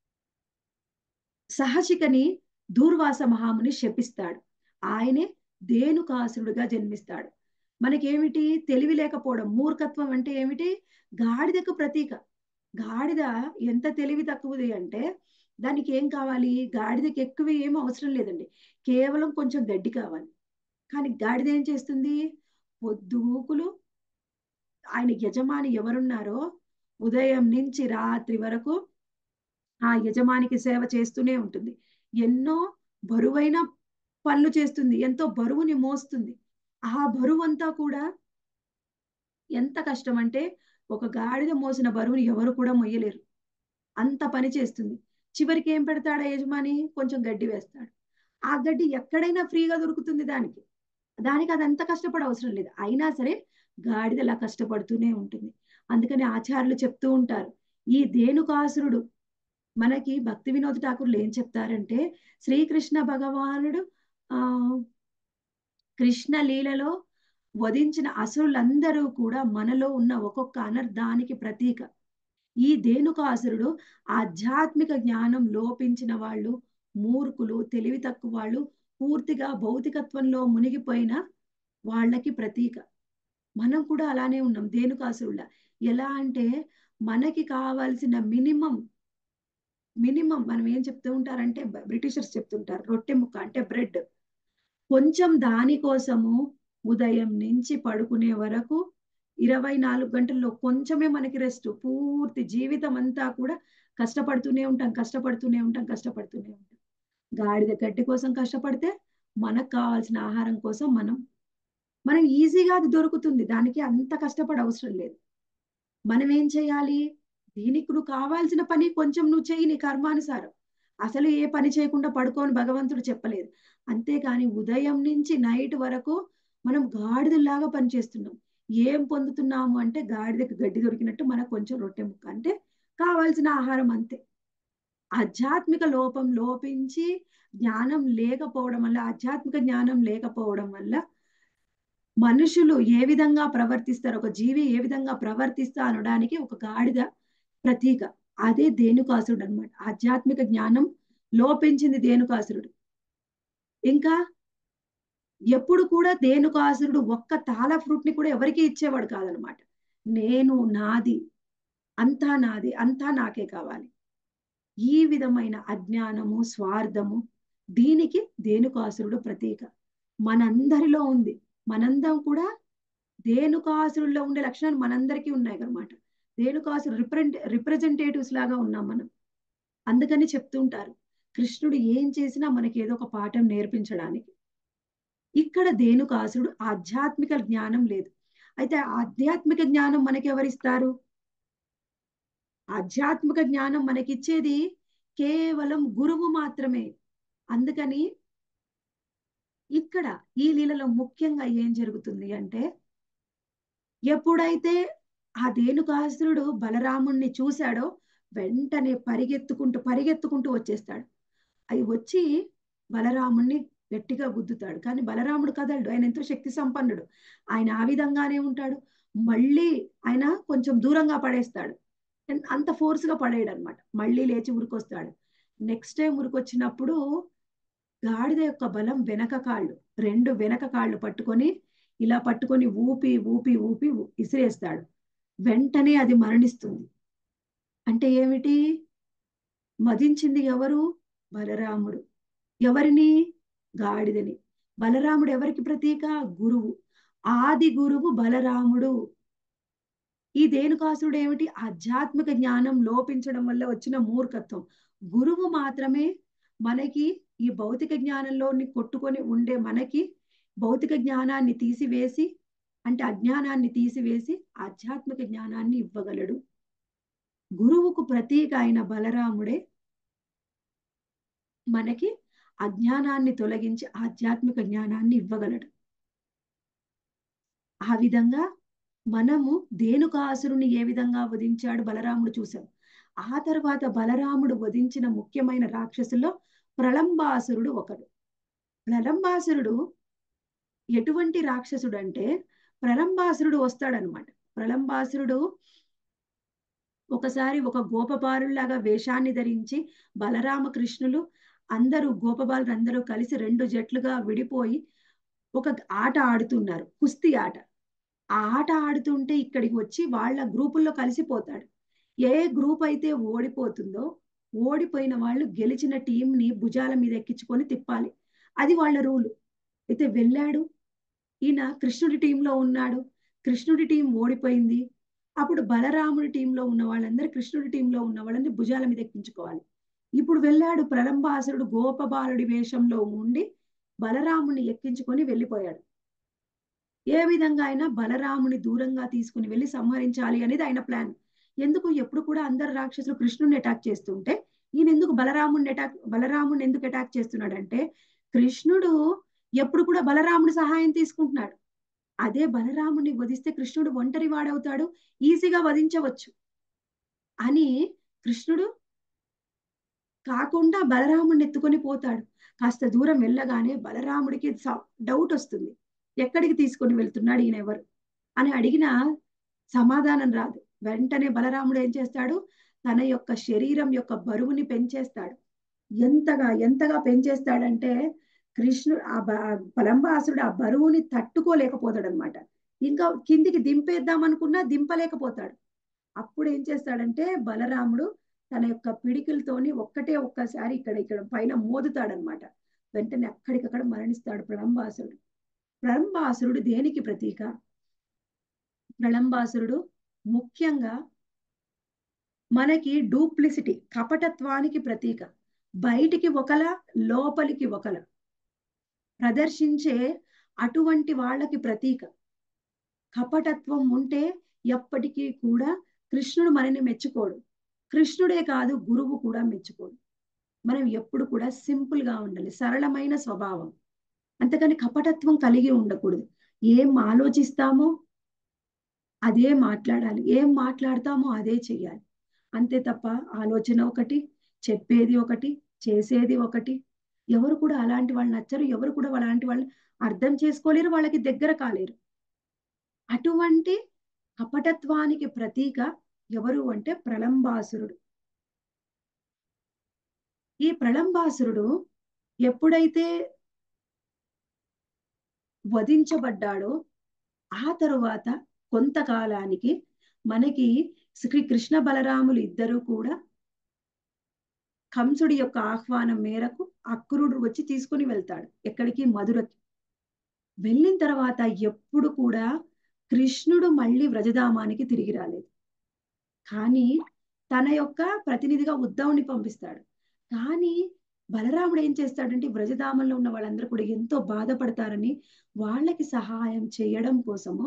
సహశికని దూర్వాస మహాముని శపిస్తాడు ఆయనే ధేనుకాసురుడుగా జన్మిస్తాడు మనకేమిటి తెలివి లేకపోవడం మూర్ఖత్వం అంటే ఏమిటి గాడిదకు ప్రతీక గాడిద ఎంత తెలివి తక్కువది అంటే దానికి ఏం కావాలి గాడిదకి ఎక్కువ ఏం అవసరం లేదండి కేవలం కొంచెం గడ్డి కావాలి కానీ గాడిద ఏం చేస్తుంది పొద్దుగూకులు ఆయన యజమాని ఎవరున్నారో ఉదయం నుంచి రాత్రి వరకు ఆ యజమానికి సేవ చేస్తూనే ఉంటుంది ఎన్నో బరువైన పనులు చేస్తుంది ఎంతో బరువుని మోస్తుంది ఆ బరువు అంతా కూడా ఎంత కష్టం అంటే ఒక గాడిద మోసిన బరువుని ఎవరు కూడా మొయ్యలేరు అంత పని చేస్తుంది చివరికి ఏం పెడతాడా యజమాని కొంచెం గడ్డి వేస్తాడు ఆ గడ్డి ఎక్కడైనా ఫ్రీగా దొరుకుతుంది దానికి దానికి అదంత కష్టపడ అవసరం లేదు అయినా సరే గాడిద అలా కష్టపడుతూనే ఉంటుంది అందుకని ఆచార్యులు చెప్తూ ఉంటారు ఈ ధేనుకాసురుడు మనకి భక్తి వినోద్ ఠాకూర్లు ఏం చెప్తారంటే శ్రీకృష్ణ భగవానుడు ఆ కృష్ణ లీలలో వధించిన అసురులందరూ కూడా మనలో ఉన్న ఒక్కొక్క అనర్థానికి ప్రతీక ఈ ధేనుకాసురుడు ఆధ్యాత్మిక జ్ఞానం లోపించిన వాళ్ళు మూర్ఖులు తెలివి తక్కువ వాళ్ళు పూర్తిగా భౌతికత్వంలో మునిగిపోయిన వాళ్ళకి ప్రతీక మనం కూడా అలానే ఉన్నాం ధేనుకాసురుల ఎలా అంటే మనకి కావాల్సిన మినిమం మినిమం మనం ఏం చెప్తూ ఉంటారంటే బ్రిటిషర్స్ చెప్తుంటారు రొట్టె ముక్క అంటే బ్రెడ్ కొంచెం దానికోసము ఉదయం నుంచి పడుకునే వరకు ఇరవై నాలుగు గంటల్లో కొంచెమే మనకి రెస్ట్ పూర్తి జీవితం అంతా కూడా కష్టపడుతూనే ఉంటాం కష్టపడుతూనే ఉంటాం కష్టపడుతూనే ఉంటాం గాడిద గడ్డి కోసం కష్టపడితే మనకు కావాల్సిన ఆహారం కోసం మనం మనం ఈజీగా అది దొరుకుతుంది దానికి అంత కష్టపడ అవసరం లేదు మనం ఏం చేయాలి దీనికి నువ్వు కావాల్సిన పని కొంచెం నువ్వు చెయ్యి నీ కర్మానుసారం అసలు ఏ పని చేయకుండా పడుకోని భగవంతుడు చెప్పలేదు అంతేకాని ఉదయం నుంచి నైట్ వరకు మనం గాడిదలాగా పనిచేస్తున్నాం ఏం పొందుతున్నాము అంటే గాడిదకి గడ్డి దొరికినట్టు మనకు కొంచెం రొట్టె ముక్క అంటే కావాల్సిన ఆహారం అంతే ఆధ్యాత్మిక లోపం లోపించి జ్ఞానం లేకపోవడం వల్ల ఆధ్యాత్మిక జ్ఞానం లేకపోవడం వల్ల మనుషులు ఏ విధంగా ప్రవర్తిస్తారు ఒక జీవి ఏ విధంగా ప్రవర్తిస్తా అనడానికి ఒక గాడిద ప్రతీక అదే ధేనుకాసురుడు అనమాట ఆధ్యాత్మిక జ్ఞానం లోపించింది ధేనుకాసురుడు ఇంకా ఎప్పుడు కూడా ధేనుకాసురుడు ఒక్క తాళ ఫ్రూట్ ని కూడా ఎవరికి ఇచ్చేవాడు కాదనమాట నేను నాది అంతా నాది అంతా నాకే కావాలి ఈ విధమైన అజ్ఞానము స్వార్థము దీనికి ధేనుకాసురుడు ప్రతీక మనందరిలో ఉంది మనందరం కూడా ధేనుకాసురుల్లో ఉండే లక్షణాలు మనందరికీ ఉన్నాయి అనమాట ధేనుకాసురు రిప్రజెంట్ రిప్రజెంటేటివ్స్ లాగా ఉన్నాం మనం అందుకని చెప్తుంటారు కృష్ణుడు ఏం చేసినా మనకి ఏదో ఒక పాఠం నేర్పించడానికి ఇక్కడ ధేనుకాసురుడు ఆధ్యాత్మిక జ్ఞానం లేదు అయితే ఆధ్యాత్మిక జ్ఞానం మనకి ఎవరిస్తారు ఆధ్యాత్మిక జ్ఞానం మనకిచ్చేది కేవలం గురువు మాత్రమే అందుకని ఇక్కడ ఈ లీలలో ముఖ్యంగా ఏం జరుగుతుంది అంటే ఎప్పుడైతే ఆ ధేనుకాసురుడు బలరాముణ్ణి చూశాడో వెంటనే పరిగెత్తుకుంటూ పరిగెత్తుకుంటూ వచ్చేస్తాడు అవి వచ్చి బలరాముణ్ణి గట్టిగా గుద్దుతాడు కానీ బలరాముడు కదలడు ఆయన ఎంతో శక్తి సంపన్నుడు ఆయన ఆ విధంగానే ఉంటాడు మళ్ళీ ఆయన కొంచెం దూరంగా పడేస్తాడు అంత ఫోర్స్ గా పడేయడు అనమాట మళ్ళీ లేచి ఉరికొస్తాడు నెక్స్ట్ టైం ఉరికొచ్చినప్పుడు గాడిద యొక్క బలం వెనక కాళ్ళు రెండు వెనక కాళ్ళు పట్టుకొని ఇలా పట్టుకొని ఊపి ఊపి ఊపి ఇసిరేస్తాడు వెంటనే అది మరణిస్తుంది అంటే ఏమిటి మదించింది ఎవరు బలరాముడు ఎవరిని గాడిదని బలరాముడు ఎవరికి ప్రతీక గురువు ఆది గురువు బలరాముడు ఈ దేనుకాసుడు ఏమిటి ఆధ్యాత్మిక జ్ఞానం లోపించడం వల్ల వచ్చిన మూర్ఖత్వం గురువు మాత్రమే మనకి ఈ భౌతిక జ్ఞానంలోని కొట్టుకొని ఉండే మనకి భౌతిక జ్ఞానాన్ని తీసివేసి అంటే అజ్ఞానాన్ని తీసివేసి ఆధ్యాత్మిక జ్ఞానాన్ని ఇవ్వగలడు గురువుకు ప్రతీక అయిన బలరాముడే మనకి అజ్ఞానాన్ని తొలగించి ఆధ్యాత్మిక జ్ఞానాన్ని ఇవ్వగలడు ఆ విధంగా మనము ధేనుకాసురుని ఏ విధంగా వధించాడు బలరాముడు చూసాం ఆ తర్వాత బలరాముడు వధించిన ముఖ్యమైన రాక్షసుల్లో ప్రళంబాసురుడు ఒకడు ప్రళంబాసురుడు ఎటువంటి రాక్షసుడు అంటే ప్రళంబాసురుడు వస్తాడనమాట ప్రళంబాసురుడు ఒకసారి ఒక గోపబాలులాగా వేషాన్ని ధరించి బలరామ కృష్ణులు అందరూ గోపబాలు అందరూ కలిసి రెండు జట్లుగా విడిపోయి ఒక ఆట ఆడుతున్నారు కుస్తీ ఆట ఆ ఆట ఆడుతుంటే ఇక్కడికి వచ్చి వాళ్ళ గ్రూపుల్లో కలిసిపోతాడు ఏ గ్రూప్ అయితే ఓడిపోతుందో ఓడిపోయిన వాళ్ళు గెలిచిన టీంని భుజాల మీద ఎక్కించుకొని తిప్పాలి అది వాళ్ళ రూలు అయితే వెళ్ళాడు ఈయన కృష్ణుడి టీంలో ఉన్నాడు కృష్ణుడి టీం ఓడిపోయింది అప్పుడు బలరాముడి టీంలో ఉన్న వాళ్ళందరూ కృష్ణుడి టీంలో ఉన్న వాళ్ళని భుజాల మీద ఎక్కించుకోవాలి ఇప్పుడు వెళ్ళాడు ప్రలంబాసురుడు గోపబాలుడి వేషంలో ఉండి బలరాముని ఎక్కించుకొని వెళ్ళిపోయాడు ఏ విధంగా అయినా బలరాముని దూరంగా తీసుకుని వెళ్ళి సంహరించాలి అనేది ఆయన ప్లాన్ ఎందుకు ఎప్పుడు కూడా అందరు రాక్షసులు కృష్ణుని అటాక్ చేస్తుంటే ఈయన ఎందుకు బలరాముని అటాక్ బలరాముని ఎందుకు అటాక్ చేస్తున్నాడంటే కృష్ణుడు ఎప్పుడు కూడా బలరాముడి సహాయం తీసుకుంటున్నాడు అదే బలరాముని వధిస్తే కృష్ణుడు ఒంటరి వాడవుతాడు ఈజీగా వధించవచ్చు అని కృష్ణుడు కాకుండా బలరాముడిని ఎత్తుకొని పోతాడు కాస్త దూరం వెళ్ళగానే బలరాముడికి డౌట్ వస్తుంది ఎక్కడికి తీసుకొని వెళ్తున్నాడు ఈయన ఎవరు అని అడిగిన సమాధానం రాదు వెంటనే బలరాముడు ఏం చేస్తాడు తన యొక్క శరీరం యొక్క బరువుని పెంచేస్తాడు ఎంతగా ఎంతగా పెంచేస్తాడంటే కృష్ణుడు ఆ పలంబాసుడు ఆ బరువుని తట్టుకోలేకపోతాడు అనమాట ఇంకా కిందికి దింపేద్దాం అనుకున్నా దింపలేకపోతాడు అప్పుడు ఏం చేస్తాడంటే బలరాముడు తన యొక్క పిడికిలతోని ఒక్కటే ఒక్కసారి ఇక్కడ ఇక్కడ పైన మోదుతాడనమాట వెంటనే అక్కడికక్కడ మరణిస్తాడు ప్రళంబాసురుడు ప్రళంబాసురుడు దేనికి ప్రతీక ప్రళంబాసురుడు ముఖ్యంగా మనకి డూప్లిసిటీ కపటత్వానికి ప్రతీక బయటికి ఒకల లోపలికి ఒకల ప్రదర్శించే అటువంటి వాళ్ళకి ప్రతీక కపటత్వం ఉంటే ఎప్పటికీ కూడా కృష్ణుడు మనని మెచ్చుకోడు కృష్ణుడే కాదు గురువు కూడా మెచ్చుకోడు మనం ఎప్పుడు కూడా సింపుల్ గా ఉండాలి సరళమైన స్వభావం అంతకని కపటత్వం కలిగి ఉండకూడదు ఏం ఆలోచిస్తామో అదే మాట్లాడాలి ఏం మాట్లాడతామో అదే చెయ్యాలి అంతే తప్ప ఆలోచన ఒకటి చెప్పేది ఒకటి చేసేది ఒకటి ఎవరు కూడా అలాంటి వాళ్ళు నచ్చరు ఎవరు కూడా అలాంటి వాళ్ళు అర్థం చేసుకోలేరు వాళ్ళకి దగ్గర కాలేరు అటువంటి కపటత్వానికి ప్రతీక ఎవరు అంటే ప్రళంబాసురుడు ఈ ప్రళంబాసురుడు ఎప్పుడైతే వధించబడ్డాడో ఆ తరువాత కొంతకాలానికి మనకి శ్రీ కృష్ణ బలరాములు ఇద్దరు కూడా కంసుడి యొక్క ఆహ్వానం మేరకు అక్రూరుడు వచ్చి తీసుకుని వెళ్తాడు ఎక్కడికి మధురకి వెళ్ళిన తర్వాత ఎప్పుడు కూడా కృష్ణుడు మళ్ళీ వ్రజధామానికి తిరిగి రాలేదు కానీ తన యొక్క ప్రతినిధిగా ఉద్ధవుని పంపిస్తాడు కానీ బలరాముడు ఏం చేస్తాడంటే వ్రజధామంలో ఉన్న వాళ్ళందరూ కూడా ఎంతో బాధపడతారని వాళ్ళకి సహాయం చేయడం కోసము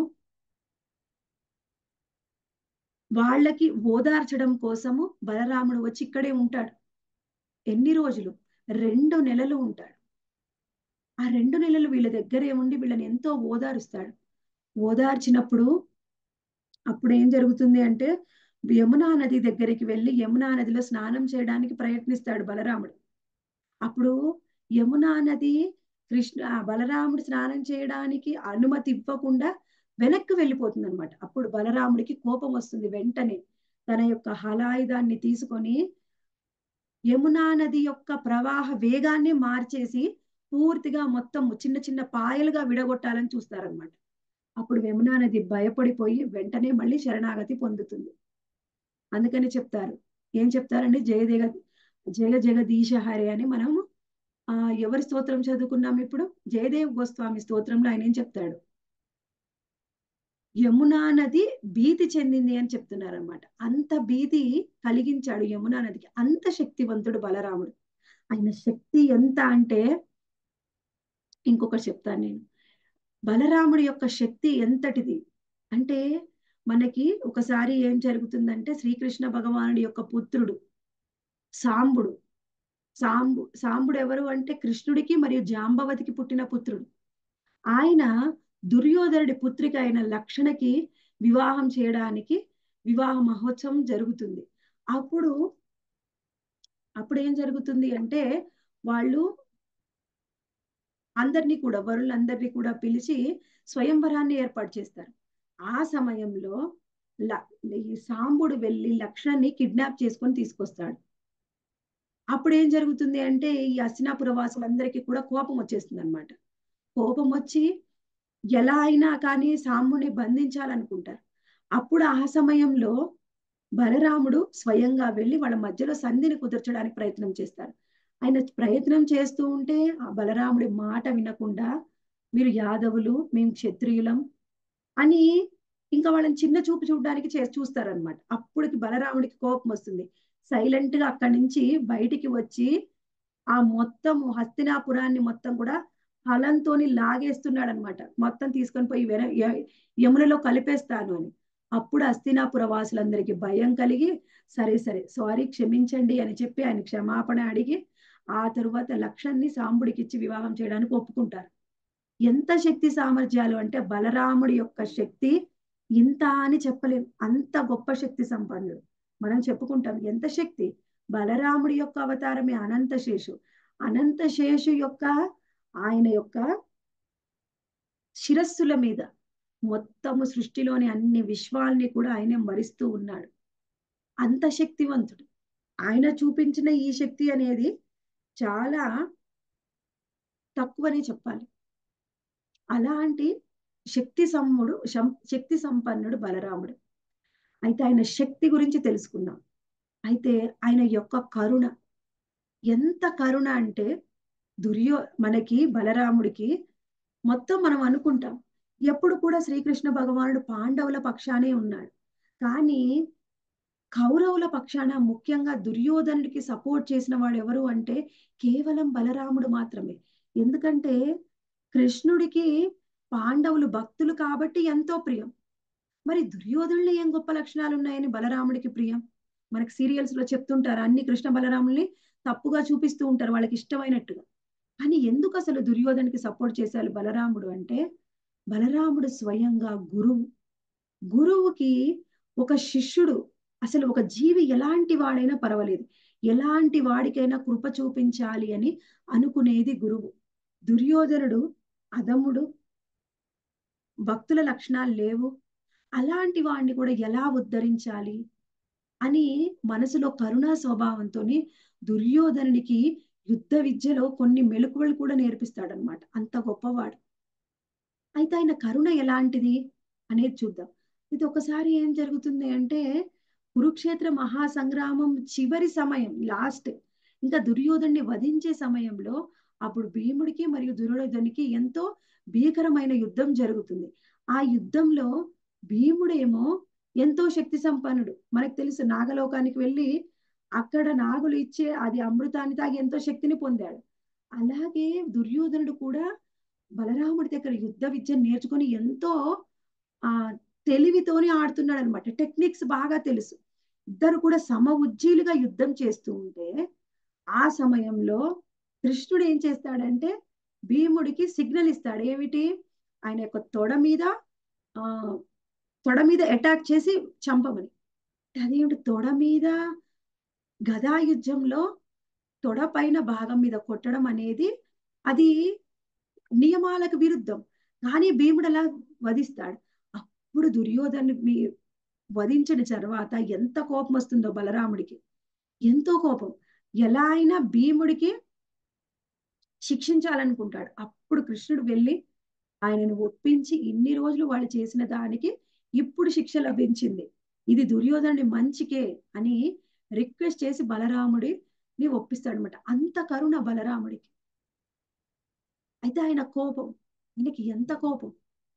వాళ్ళకి ఓదార్చడం కోసము బలరాముడు వచ్చి ఇక్కడే ఉంటాడు ఎన్ని రోజులు రెండు నెలలు ఉంటాడు ఆ రెండు నెలలు వీళ్ళ దగ్గరే ఉండి వీళ్ళని ఎంతో ఓదారుస్తాడు ఓదార్చినప్పుడు అప్పుడు ఏం జరుగుతుంది అంటే యమునా నది దగ్గరికి వెళ్ళి యమునా నదిలో స్నానం చేయడానికి ప్రయత్నిస్తాడు బలరాముడు అప్పుడు యమునా నది కృష్ణ బలరాముడు స్నానం చేయడానికి అనుమతి ఇవ్వకుండా వెనక్కి వెళ్ళిపోతుంది అనమాట అప్పుడు బలరాముడికి కోపం వస్తుంది వెంటనే తన యొక్క హలాయుధాన్ని తీసుకొని యమునా నది యొక్క ప్రవాహ వేగాన్ని మార్చేసి పూర్తిగా మొత్తం చిన్న చిన్న పాయలుగా విడగొట్టాలని చూస్తారనమాట అప్పుడు యమునా నది భయపడిపోయి వెంటనే మళ్ళీ శరణాగతి పొందుతుంది అందుకని చెప్తారు ఏం చెప్తారండి జయ జగ జగ జగదీశ హరే అని మనము ఆ ఎవరి స్తోత్రం చదువుకున్నాం ఇప్పుడు జయదేవ్ గోస్వామి స్తోత్రంలో ఆయన ఏం చెప్తాడు యమునా నది భీతి చెందింది అని చెప్తున్నారు అనమాట అంత భీతి కలిగించాడు యమునా నదికి అంత శక్తివంతుడు బలరాముడు ఆయన శక్తి ఎంత అంటే ఇంకొకటి చెప్తాను నేను బలరాముడి యొక్క శక్తి ఎంతటిది అంటే మనకి ఒకసారి ఏం జరుగుతుందంటే శ్రీకృష్ణ భగవానుడి యొక్క పుత్రుడు సాంబుడు సాంబు సాంబుడు ఎవరు అంటే కృష్ణుడికి మరియు జాంబవతికి పుట్టిన పుత్రుడు ఆయన దుర్యోధనుడి పుత్రిక అయిన లక్షణకి వివాహం చేయడానికి వివాహ మహోత్సవం జరుగుతుంది అప్పుడు అప్పుడు ఏం జరుగుతుంది అంటే వాళ్ళు అందరినీ కూడా వరులందరినీ కూడా పిలిచి స్వయంవరాన్ని ఏర్పాటు చేస్తారు ఆ సమయంలో ఈ సాంబుడు వెళ్ళి లక్ష్మణ్ని కిడ్నాప్ చేసుకొని తీసుకొస్తాడు అప్పుడు ఏం జరుగుతుంది అంటే ఈ అస్తినాపుర వాసులందరికీ కూడా కోపం వచ్చేస్తుంది అనమాట కోపం వచ్చి ఎలా అయినా కానీ సాంబుని బంధించాలనుకుంటారు అప్పుడు ఆ సమయంలో బలరాముడు స్వయంగా వెళ్ళి వాళ్ళ మధ్యలో సంధిని కుదర్చడానికి ప్రయత్నం చేస్తారు ఆయన ప్రయత్నం చేస్తూ ఉంటే ఆ బలరాముడి మాట వినకుండా మీరు యాదవులు మేము క్షత్రియులం అని ఇంకా వాళ్ళని చిన్న చూపు చూడడానికి చే చూస్తారనమాట అప్పటికి బలరాముడికి కోపం వస్తుంది సైలెంట్ గా అక్కడి నుంచి బయటికి వచ్చి ఆ మొత్తం హస్తినాపురాన్ని మొత్తం కూడా హలంతోని లాగేస్తున్నాడు అనమాట మొత్తం తీసుకొని పోయి వెన యమునలో కలిపేస్తాను అని అప్పుడు హస్తినాపుర వాసులందరికీ భయం కలిగి సరే సరే సారీ క్షమించండి అని చెప్పి ఆయన క్షమాపణ అడిగి ఆ తరువాత లక్ష్యాన్ని సాంబుడికి ఇచ్చి వివాహం చేయడానికి ఒప్పుకుంటారు ఎంత శక్తి సామర్థ్యాలు అంటే బలరాముడి యొక్క శక్తి ఇంత అని చెప్పలేం అంత గొప్ప శక్తి సంపన్నుడు మనం చెప్పుకుంటాం ఎంత శక్తి బలరాముడి యొక్క అవతారమే అనంత శేషు అనంత శేషు యొక్క ఆయన యొక్క శిరస్సుల మీద మొత్తము సృష్టిలోని అన్ని విశ్వాల్ని కూడా ఆయనే మరిస్తూ ఉన్నాడు అంత శక్తివంతుడు ఆయన చూపించిన ఈ శక్తి అనేది చాలా తక్కువనే చెప్పాలి అలాంటి శక్తి సమ్ముడు శక్తి సంపన్నుడు బలరాముడు అయితే ఆయన శక్తి గురించి తెలుసుకుందాం అయితే ఆయన యొక్క కరుణ ఎంత కరుణ అంటే దుర్యో మనకి బలరాముడికి మొత్తం మనం అనుకుంటాం ఎప్పుడు కూడా శ్రీకృష్ణ భగవానుడు పాండవుల పక్షానే ఉన్నాడు కానీ కౌరవుల పక్షాన ముఖ్యంగా దుర్యోధనుడికి సపోర్ట్ చేసిన వాడు ఎవరు అంటే కేవలం బలరాముడు మాత్రమే ఎందుకంటే కృష్ణుడికి పాండవులు భక్తులు కాబట్టి ఎంతో ప్రియం మరి దుర్యోధనులు ఏం గొప్ప లక్షణాలు ఉన్నాయని బలరాముడికి ప్రియం మనకి సీరియల్స్ లో చెప్తుంటారు అన్ని కృష్ణ బలరాముల్ని తప్పుగా చూపిస్తూ ఉంటారు వాళ్ళకి ఇష్టమైనట్టుగా కానీ ఎందుకు అసలు దుర్యోధనికి సపోర్ట్ చేశారు బలరాముడు అంటే బలరాముడు స్వయంగా గురువు గురువుకి ఒక శిష్యుడు అసలు ఒక జీవి ఎలాంటి వాడైనా పర్వాలేదు ఎలాంటి వాడికైనా కృప చూపించాలి అని అనుకునేది గురువు దుర్యోధనుడు అదముడు భక్తుల లక్షణాలు లేవు అలాంటి వాడిని కూడా ఎలా ఉద్ధరించాలి అని మనసులో కరుణా స్వభావంతో దుర్యోధనుడికి యుద్ధ విద్యలో కొన్ని మెలకువలు కూడా నేర్పిస్తాడనమాట అంత గొప్పవాడు అయితే ఆయన కరుణ ఎలాంటిది అనేది చూద్దాం ఇది ఒకసారి ఏం జరుగుతుంది అంటే కురుక్షేత్ర మహాసంగ్రామం చివరి సమయం లాస్ట్ ఇంకా దుర్యోధన్ని వధించే సమయంలో అప్పుడు భీముడికి మరియు దుర్యోధనికి ఎంతో భీకరమైన యుద్ధం జరుగుతుంది ఆ యుద్ధంలో భీముడేమో ఎంతో శక్తి సంపన్నుడు మనకు తెలుసు నాగలోకానికి వెళ్ళి అక్కడ నాగులు ఇచ్చే అది అమృతాన్ని తాగి ఎంతో శక్తిని పొందాడు అలాగే దుర్యోధనుడు కూడా బలరాముడి దగ్గర యుద్ధ విద్య నేర్చుకొని ఎంతో ఆ తెలివితోనే ఆడుతున్నాడు అనమాట టెక్నిక్స్ బాగా తెలుసు ఇద్దరు కూడా సమ ఉజ్జీలుగా యుద్ధం చేస్తూ ఉంటే ఆ సమయంలో కృష్ణుడు ఏం చేస్తాడంటే భీముడికి సిగ్నల్ ఇస్తాడు ఏమిటి ఆయన యొక్క తొడ మీద ఆ తొడ మీద అటాక్ చేసి చంపమని అదేమిటి తొడ మీద గదా యుద్ధంలో తొడ పైన భాగం మీద కొట్టడం అనేది అది నియమాలకు విరుద్ధం కానీ భీముడు అలా వధిస్తాడు అప్పుడు దుర్యోధను వధించిన తర్వాత ఎంత కోపం వస్తుందో బలరాముడికి ఎంతో కోపం ఎలా అయినా భీముడికి శిక్షించాలనుకుంటాడు అప్పుడు కృష్ణుడు వెళ్ళి ఆయనను ఒప్పించి ఇన్ని రోజులు వాళ్ళు చేసిన దానికి ఇప్పుడు శిక్ష లభించింది ఇది దుర్యోధనుడి మంచికే అని రిక్వెస్ట్ చేసి బలరాముడిని ఒప్పిస్తాడనమాట అంత కరుణ బలరాముడికి అయితే ఆయన కోపం ఆయనకి ఎంత కోపం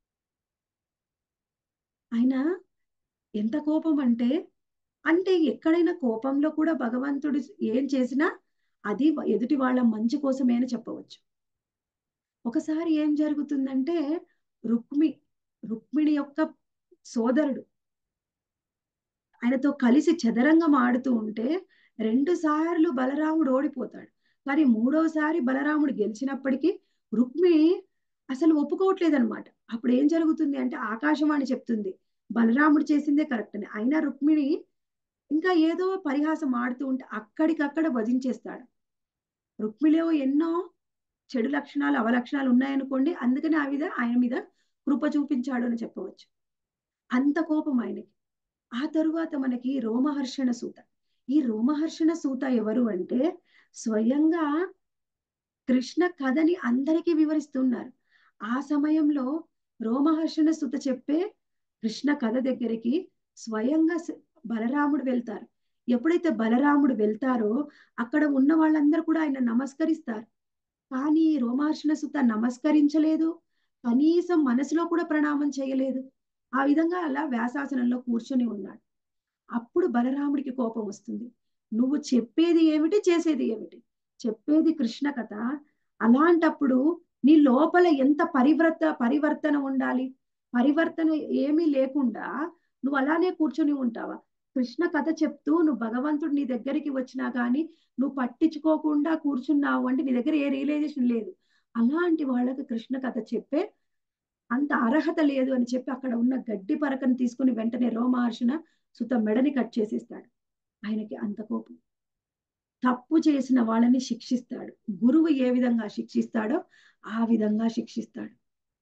ఆయన ఎంత కోపం అంటే అంటే ఎక్కడైనా కోపంలో కూడా భగవంతుడు ఏం చేసినా అది ఎదుటి వాళ్ళ మంచి కోసమే అని చెప్పవచ్చు ఒకసారి ఏం జరుగుతుందంటే రుక్మి రుక్మిణి యొక్క సోదరుడు ఆయనతో కలిసి చదరంగం ఆడుతూ ఉంటే రెండు సార్లు బలరాముడు ఓడిపోతాడు కానీ మూడోసారి బలరాముడు గెలిచినప్పటికీ రుక్మిణి అసలు ఒప్పుకోవట్లేదు అనమాట అప్పుడు ఏం జరుగుతుంది అంటే ఆకాశవాణి చెప్తుంది బలరాముడు చేసిందే కరెక్ట్ అని అయినా రుక్మిణి ఇంకా ఏదో పరిహాసం ఆడుతూ ఉంటే అక్కడికక్కడ వధించేస్తాడు రుక్మిణిలో ఎన్నో చెడు లక్షణాలు అవలక్షణాలు ఉన్నాయనుకోండి అందుకని ఆ విధ ఆయన మీద కృప చూపించాడు అని చెప్పవచ్చు అంత కోపం ఆయనకి ఆ తరువాత మనకి రోమహర్షణ సూత ఈ రోమహర్షణ సూత ఎవరు అంటే స్వయంగా కృష్ణ కథని అందరికీ వివరిస్తున్నారు ఆ సమయంలో రోమహర్షణ సుత చెప్పే కృష్ణ కథ దగ్గరికి స్వయంగా బలరాముడు వెళ్తారు ఎప్పుడైతే బలరాముడు వెళ్తారో అక్కడ ఉన్న వాళ్ళందరూ కూడా ఆయన నమస్కరిస్తారు కానీ రోమహర్షణ సుత నమస్కరించలేదు కనీసం మనసులో కూడా ప్రణామం చేయలేదు ఆ విధంగా అలా వ్యాసాసనంలో కూర్చొని ఉన్నాడు అప్పుడు బలరాముడికి కోపం వస్తుంది నువ్వు చెప్పేది ఏమిటి చేసేది ఏమిటి చెప్పేది కృష్ణ కథ అలాంటప్పుడు నీ లోపల ఎంత పరివర్త పరివర్తన ఉండాలి పరివర్తన ఏమీ లేకుండా నువ్వు అలానే కూర్చొని ఉంటావా కృష్ణ కథ చెప్తూ నువ్వు భగవంతుడు నీ దగ్గరికి వచ్చినా కానీ నువ్వు పట్టించుకోకుండా కూర్చున్నావు అంటే నీ దగ్గర ఏ రియలైజేషన్ లేదు అలాంటి వాళ్ళకి కృష్ణ కథ చెప్పే అంత అర్హత లేదు అని చెప్పి అక్కడ ఉన్న గడ్డి పరకను తీసుకుని వెంటనే రోమహర్షణ సుత మెడని కట్ చేసేస్తాడు ఆయనకి అంత కోపం తప్పు చేసిన వాళ్ళని శిక్షిస్తాడు గురువు ఏ విధంగా శిక్షిస్తాడో ఆ విధంగా శిక్షిస్తాడు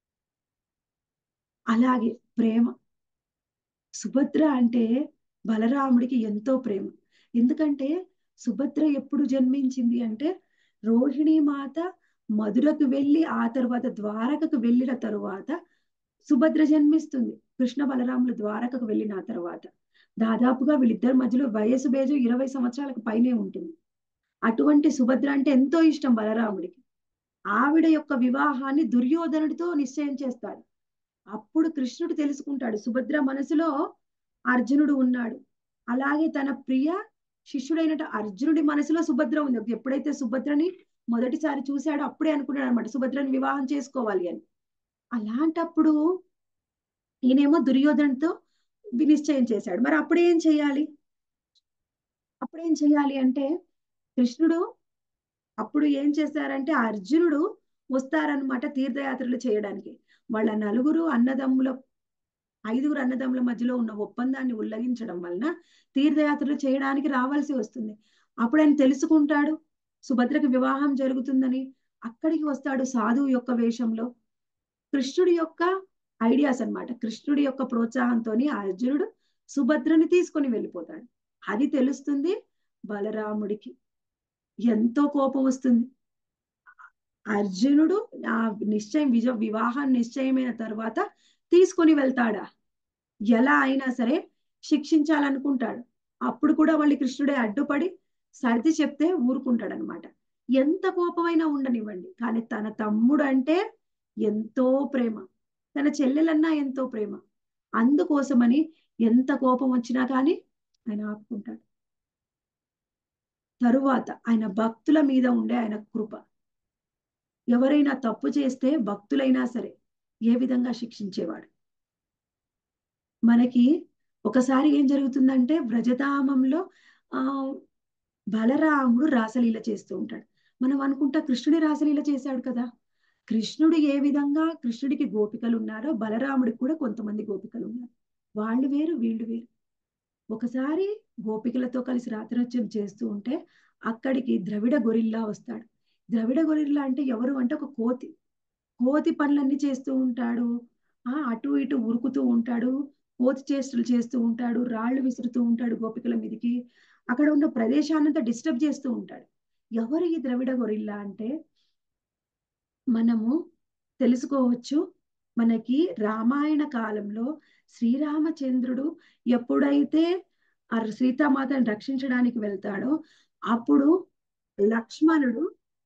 అలాగే ప్రేమ సుభద్ర అంటే బలరాముడికి ఎంతో ప్రేమ ఎందుకంటే సుభద్ర ఎప్పుడు జన్మించింది అంటే రోహిణి మాత మధురకు వెళ్ళి ఆ తర్వాత ద్వారకకు వెళ్ళిన తరువాత సుభద్ర జన్మిస్తుంది కృష్ణ బలరాములు ద్వారకకు వెళ్ళిన తర్వాత దాదాపుగా వీళ్ళిద్దరి మధ్యలో వయసు బేజు ఇరవై సంవత్సరాలకు పైనే ఉంటుంది అటువంటి సుభద్ర అంటే ఎంతో ఇష్టం బలరాముడికి ఆవిడ యొక్క వివాహాన్ని దుర్యోధనుడితో నిశ్చయం చేస్తాడు అప్పుడు కృష్ణుడు తెలుసుకుంటాడు సుభద్ర మనసులో అర్జునుడు ఉన్నాడు అలాగే తన ప్రియ శిష్యుడైన అర్జునుడి మనసులో సుభద్ర ఉంది ఎప్పుడైతే సుభద్రని మొదటిసారి చూశాడో అప్పుడే అనుకున్నాడు అనమాట సుభద్రని వివాహం చేసుకోవాలి అని అలాంటప్పుడు ఈయనేమో దుర్యోధనతో నిశ్చయం చేశాడు మరి అప్పుడేం చేయాలి అప్పుడేం చేయాలి అంటే కృష్ణుడు అప్పుడు ఏం చేశారంటే అర్జునుడు వస్తారనమాట తీర్థయాత్రలు చేయడానికి వాళ్ళ నలుగురు అన్నదమ్ముల ఐదుగురు అన్నదమ్ముల మధ్యలో ఉన్న ఒప్పందాన్ని ఉల్లంఘించడం వలన తీర్థయాత్రలు చేయడానికి రావాల్సి వస్తుంది అప్పుడు ఆయన తెలుసుకుంటాడు సుభద్రకు వివాహం జరుగుతుందని అక్కడికి వస్తాడు సాధువు యొక్క వేషంలో కృష్ణుడి యొక్క ఐడియాస్ అనమాట కృష్ణుడి యొక్క ప్రోత్సాహంతో అర్జునుడు సుభద్రని తీసుకొని వెళ్ళిపోతాడు అది తెలుస్తుంది బలరాముడికి ఎంతో కోపం వస్తుంది అర్జునుడు ఆ నిశ్చయం విజ వివాహం నిశ్చయమైన తర్వాత తీసుకొని వెళ్తాడా ఎలా అయినా సరే శిక్షించాలనుకుంటాడు అప్పుడు కూడా మళ్ళీ కృష్ణుడే అడ్డుపడి సర్ది చెప్తే ఊరుకుంటాడు అనమాట ఎంత కోపమైనా ఉండనివ్వండి కానీ తన తమ్ముడు అంటే ఎంతో ప్రేమ తన చెల్లెలన్నా ఎంతో ప్రేమ అందుకోసమని ఎంత కోపం వచ్చినా కానీ ఆయన ఆపుకుంటాడు తరువాత ఆయన భక్తుల మీద ఉండే ఆయన కృప ఎవరైనా తప్పు చేస్తే భక్తులైనా సరే ఏ విధంగా శిక్షించేవాడు మనకి ఒకసారి ఏం జరుగుతుందంటే వ్రజధామంలో ఆ బలరాముడు రాసలీల చేస్తూ ఉంటాడు మనం అనుకుంటా కృష్ణుడి రాసలీల చేశాడు కదా కృష్ణుడు ఏ విధంగా కృష్ణుడికి గోపికలు ఉన్నారో బలరాముడికి కూడా కొంతమంది గోపికలు ఉన్నారు వాళ్ళు వేరు వీళ్ళు వేరు ఒకసారి గోపికలతో కలిసి రాత్రోత్సవం చేస్తూ ఉంటే అక్కడికి ద్రవిడ గొరిల్లా వస్తాడు ద్రవిడ గొరిల్లా అంటే ఎవరు అంటే ఒక కోతి కోతి పనులన్నీ చేస్తూ ఉంటాడు ఆ అటు ఇటు ఉరుకుతూ ఉంటాడు కోతి చేష్టలు చేస్తూ ఉంటాడు రాళ్ళు విసురుతూ ఉంటాడు గోపికల మీదకి అక్కడ ఉన్న ప్రదేశాన్నంతా డిస్టర్బ్ చేస్తూ ఉంటాడు ఎవరు ఈ ద్రవిడ గొరిల్లా అంటే మనము తెలుసుకోవచ్చు మనకి రామాయణ కాలంలో శ్రీరామచంద్రుడు ఎప్పుడైతే ఆ సీతామాతను రక్షించడానికి వెళ్తాడో అప్పుడు లక్ష్మణుడు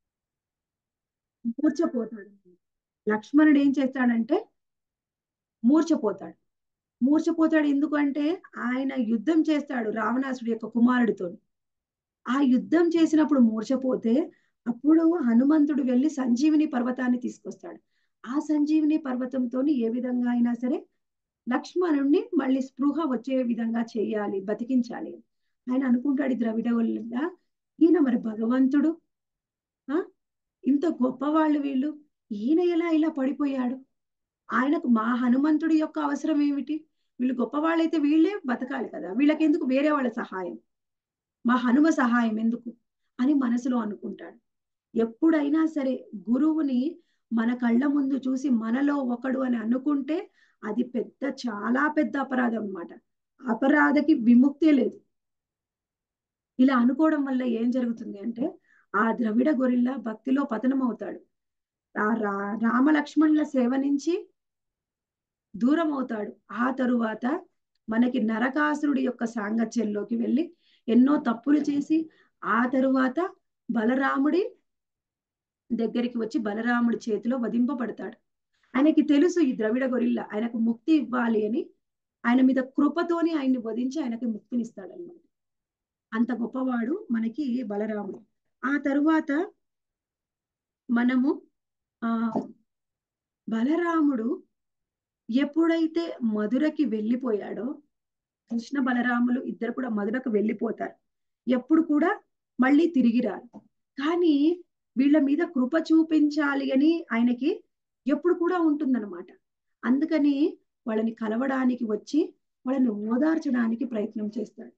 మూర్చపోతాడు లక్ష్మణుడు ఏం చేస్తాడంటే మూర్చపోతాడు మూర్చపోతాడు ఎందుకంటే ఆయన యుద్ధం చేస్తాడు రావణాసుడి యొక్క కుమారుడితో ఆ యుద్ధం చేసినప్పుడు మూర్చపోతే అప్పుడు హనుమంతుడు వెళ్ళి సంజీవిని పర్వతాన్ని తీసుకొస్తాడు ఆ సంజీవిని పర్వతంతో ఏ విధంగా అయినా సరే లక్ష్మణుణ్ణి మళ్ళీ స్పృహ వచ్చే విధంగా చేయాలి బతికించాలి ఆయన అనుకుంటాడు ద్రవిడ వల్ల ఈయన మరి భగవంతుడు ఆ ఇంత గొప్పవాళ్ళు వీళ్ళు ఈయన ఎలా ఇలా పడిపోయాడు ఆయనకు మా హనుమంతుడి యొక్క అవసరం ఏమిటి వీళ్ళు గొప్పవాళ్ళైతే వీళ్ళే బతకాలి కదా వీళ్ళకి ఎందుకు వేరే వాళ్ళ సహాయం మా హనుమ సహాయం ఎందుకు అని మనసులో అనుకుంటాడు ఎప్పుడైనా సరే గురువుని మన కళ్ళ ముందు చూసి మనలో ఒకడు అని అనుకుంటే అది పెద్ద చాలా పెద్ద అపరాధం అన్నమాట అపరాధకి విముక్తే లేదు ఇలా అనుకోవడం వల్ల ఏం జరుగుతుంది అంటే ఆ ద్రవిడ గొరిల్లా భక్తిలో పతనం అవుతాడు ఆ రా రామలక్ష్మణుల సేవ నుంచి దూరం అవుతాడు ఆ తరువాత మనకి నరకాసురుడి యొక్క సాంగత్యంలోకి వెళ్ళి ఎన్నో తప్పులు చేసి ఆ తరువాత బలరాముడి దగ్గరికి వచ్చి బలరాముడి చేతిలో వధింపబడతాడు ఆయనకి తెలుసు ఈ ద్రవిడ గొరిల్లా ఆయనకు ముక్తి ఇవ్వాలి అని ఆయన మీద కృపతోని ఆయన్ని వధించి ఆయనకి ముక్తినిస్తాడు అనమాట అంత గొప్పవాడు మనకి బలరాముడు ఆ తరువాత మనము ఆ బలరాముడు ఎప్పుడైతే మధురకి వెళ్ళిపోయాడో కృష్ణ బలరాములు ఇద్దరు కూడా మధురకు వెళ్ళిపోతారు ఎప్పుడు కూడా మళ్ళీ తిరిగి రారు కానీ వీళ్ళ మీద కృప చూపించాలి అని ఆయనకి ఎప్పుడు కూడా ఉంటుందన్నమాట అందుకని వాళ్ళని కలవడానికి వచ్చి వాళ్ళని ఓదార్చడానికి ప్రయత్నం చేస్తాడు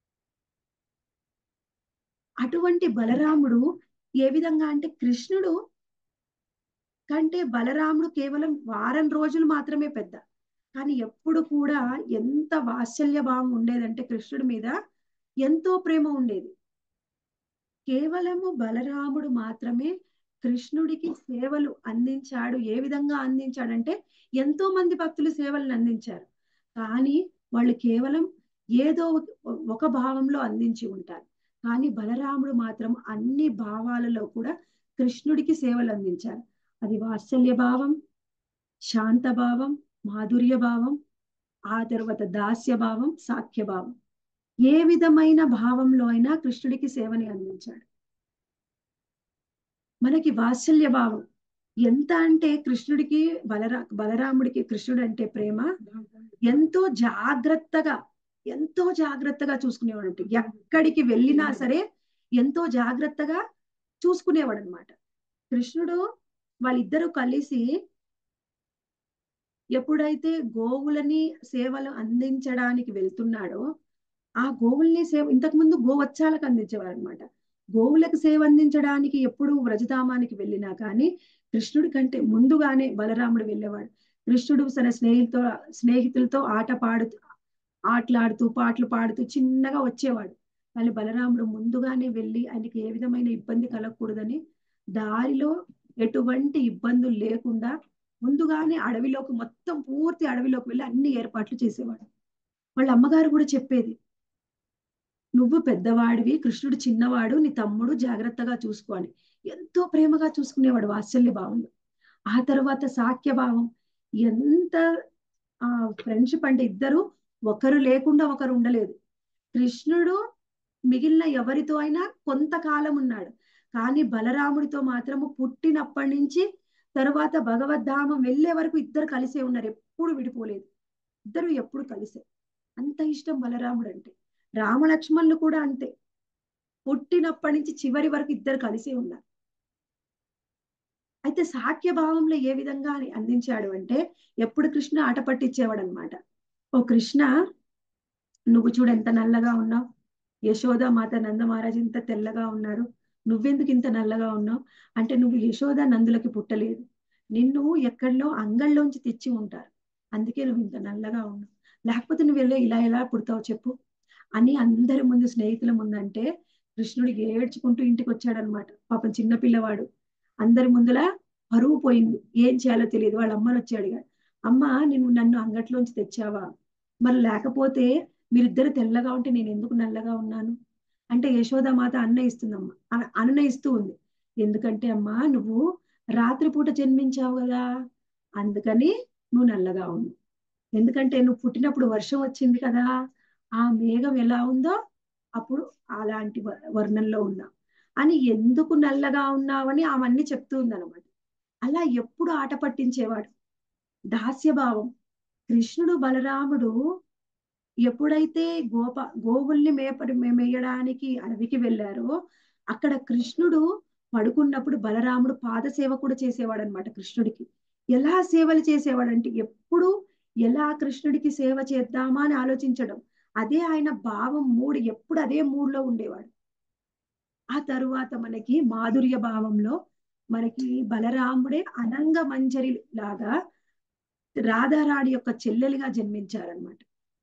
అటువంటి బలరాముడు ఏ విధంగా అంటే కృష్ణుడు కంటే బలరాముడు కేవలం వారం రోజులు మాత్రమే పెద్ద కానీ ఎప్పుడు కూడా ఎంత వాత్సల్య భావం ఉండేదంటే కృష్ణుడి మీద ఎంతో ప్రేమ ఉండేది కేవలము బలరాముడు మాత్రమే కృష్ణుడికి సేవలు అందించాడు ఏ విధంగా అందించాడంటే ఎంతో మంది భక్తులు సేవలను అందించారు కానీ వాళ్ళు కేవలం ఏదో ఒక భావంలో అందించి ఉంటారు కానీ బలరాముడు మాత్రం అన్ని భావాలలో కూడా కృష్ణుడికి సేవలు అందించారు అది వాత్సల్య భావం శాంత భావం మాధుర్య భావం ఆ తర్వాత దాస్య భావం సాఖ్య భావం ఏ విధమైన భావంలో అయినా కృష్ణుడికి సేవని అందించాడు మనకి వాత్సల్య భావం ఎంత అంటే కృష్ణుడికి బలరా బలరాముడికి కృష్ణుడు అంటే ప్రేమ ఎంతో జాగ్రత్తగా ఎంతో జాగ్రత్తగా చూసుకునేవాడు అంటే ఎక్కడికి వెళ్ళినా సరే ఎంతో జాగ్రత్తగా చూసుకునేవాడు అనమాట కృష్ణుడు వాళ్ళిద్దరూ కలిసి ఎప్పుడైతే గోవులని సేవలు అందించడానికి వెళ్తున్నాడో ఆ గోవుల్ని సేవ ఇంతకు ముందు గోవత్సాలకు అందించేవారు అనమాట గోవులకు సేవ అందించడానికి ఎప్పుడు వ్రజధామానికి వెళ్ళినా కానీ కృష్ణుడి కంటే ముందుగానే బలరాముడు వెళ్ళేవాడు కృష్ణుడు తన స్నేహితులతో స్నేహితులతో ఆట పాడుతూ ఆటలాడుతూ పాటలు పాడుతూ చిన్నగా వచ్చేవాడు కానీ బలరాముడు ముందుగానే వెళ్ళి ఆయనకి ఏ విధమైన ఇబ్బంది కలగకూడదని దారిలో ఎటువంటి ఇబ్బందులు లేకుండా ముందుగానే అడవిలోకి మొత్తం పూర్తి అడవిలోకి వెళ్ళి అన్ని ఏర్పాట్లు చేసేవాడు వాళ్ళ అమ్మగారు కూడా చెప్పేది నువ్వు పెద్దవాడివి కృష్ణుడు చిన్నవాడు నీ తమ్ముడు జాగ్రత్తగా చూసుకోవాలి ఎంతో ప్రేమగా చూసుకునేవాడు వాత్సల్య భావంలో ఆ తర్వాత సాఖ్య భావం ఎంత ఆ ఫ్రెండ్షిప్ అంటే ఇద్దరు ఒకరు లేకుండా ఒకరు ఉండలేదు కృష్ణుడు మిగిలిన ఎవరితో అయినా కొంతకాలం ఉన్నాడు కానీ బలరాముడితో మాత్రము పుట్టినప్పటి నుంచి తరువాత భగవద్ధామం వెళ్ళే వరకు ఇద్దరు కలిసే ఉన్నారు ఎప్పుడు విడిపోలేదు ఇద్దరు ఎప్పుడు కలిసే అంత ఇష్టం బలరాముడు అంటే రామలక్ష్మణులు కూడా అంతే పుట్టినప్పటి నుంచి చివరి వరకు ఇద్దరు కలిసే ఉన్నారు అయితే సాఖ్య భావంలో ఏ విధంగా అందించాడు అంటే ఎప్పుడు కృష్ణ ఆట పట్టించేవాడు అనమాట ఓ కృష్ణ నువ్వు చూడు ఎంత నల్లగా ఉన్నావు యశోద మాత నంద మహారాజ్ ఇంత తెల్లగా ఉన్నారు నువ్వెందుకు ఇంత నల్లగా ఉన్నావు అంటే నువ్వు యశోద నందులకి పుట్టలేదు నిన్ను ఎక్కడలో అంగళ్ళలోంచి తెచ్చి ఉంటారు అందుకే నువ్వు ఇంత నల్లగా ఉన్నావు లేకపోతే నువ్వు వెళ్ళే ఇలా ఎలా పుడతావు చెప్పు అని అందరి ముందు స్నేహితుల ముందు అంటే కృష్ణుడికి ఏడ్చుకుంటూ ఇంటికి వచ్చాడనమాట పాపం చిన్న పిల్లవాడు అందరి ముందులా పరువు పోయింది ఏం చేయాలో తెలియదు వాళ్ళ అమ్మని వచ్చి అడిగాడు అమ్మ నువ్వు నన్ను అంగట్లోంచి తెచ్చావా మరి లేకపోతే మీరిద్దరు తెల్లగా ఉంటే నేను ఎందుకు నల్లగా ఉన్నాను అంటే యశోదామాత అన్నయిస్తుందమ్మా అన- అనునయిస్తూ ఉంది ఎందుకంటే అమ్మా నువ్వు రాత్రిపూట జన్మించావు కదా అందుకని నువ్వు నల్లగా ఉన్నావు ఎందుకంటే నువ్వు పుట్టినప్పుడు వర్షం వచ్చింది కదా ఆ మేఘం ఎలా ఉందో అప్పుడు అలాంటి వ- వర్ణంలో ఉన్నావు అని ఎందుకు నల్లగా ఉన్నావని ఆమె చెప్తూ ఉందన్నమాట అలా ఎప్పుడు ఆట పట్టించేవాడు దాస్యభావం కృష్ణుడు బలరాముడు ఎప్పుడైతే గోప గోవుల్ని మేపడి మే- మేయడానికి అడవికి వెళ్ళారో అక్కడ కృష్ణుడు పడుకున్నప్పుడు బలరాముడు పాదసేవ కూడా చేసేవాడు అనమాట కృష్ణుడికి ఎలా సేవలు చేసేవాడంటే ఎప్పుడు ఎలా కృష్ణుడికి సేవ చేద్దామా అని ఆలోచించడం అదే ఆయన భావం మూడు ఎప్పుడు అదే మూడులో ఉండేవాడు ఆ తరువాత మనకి మాధుర్య భావంలో మనకి బలరాముడే అనంగ మంజరి లాగా రాధారాణి యొక్క చెల్లెలిగా జన్మించారనమాట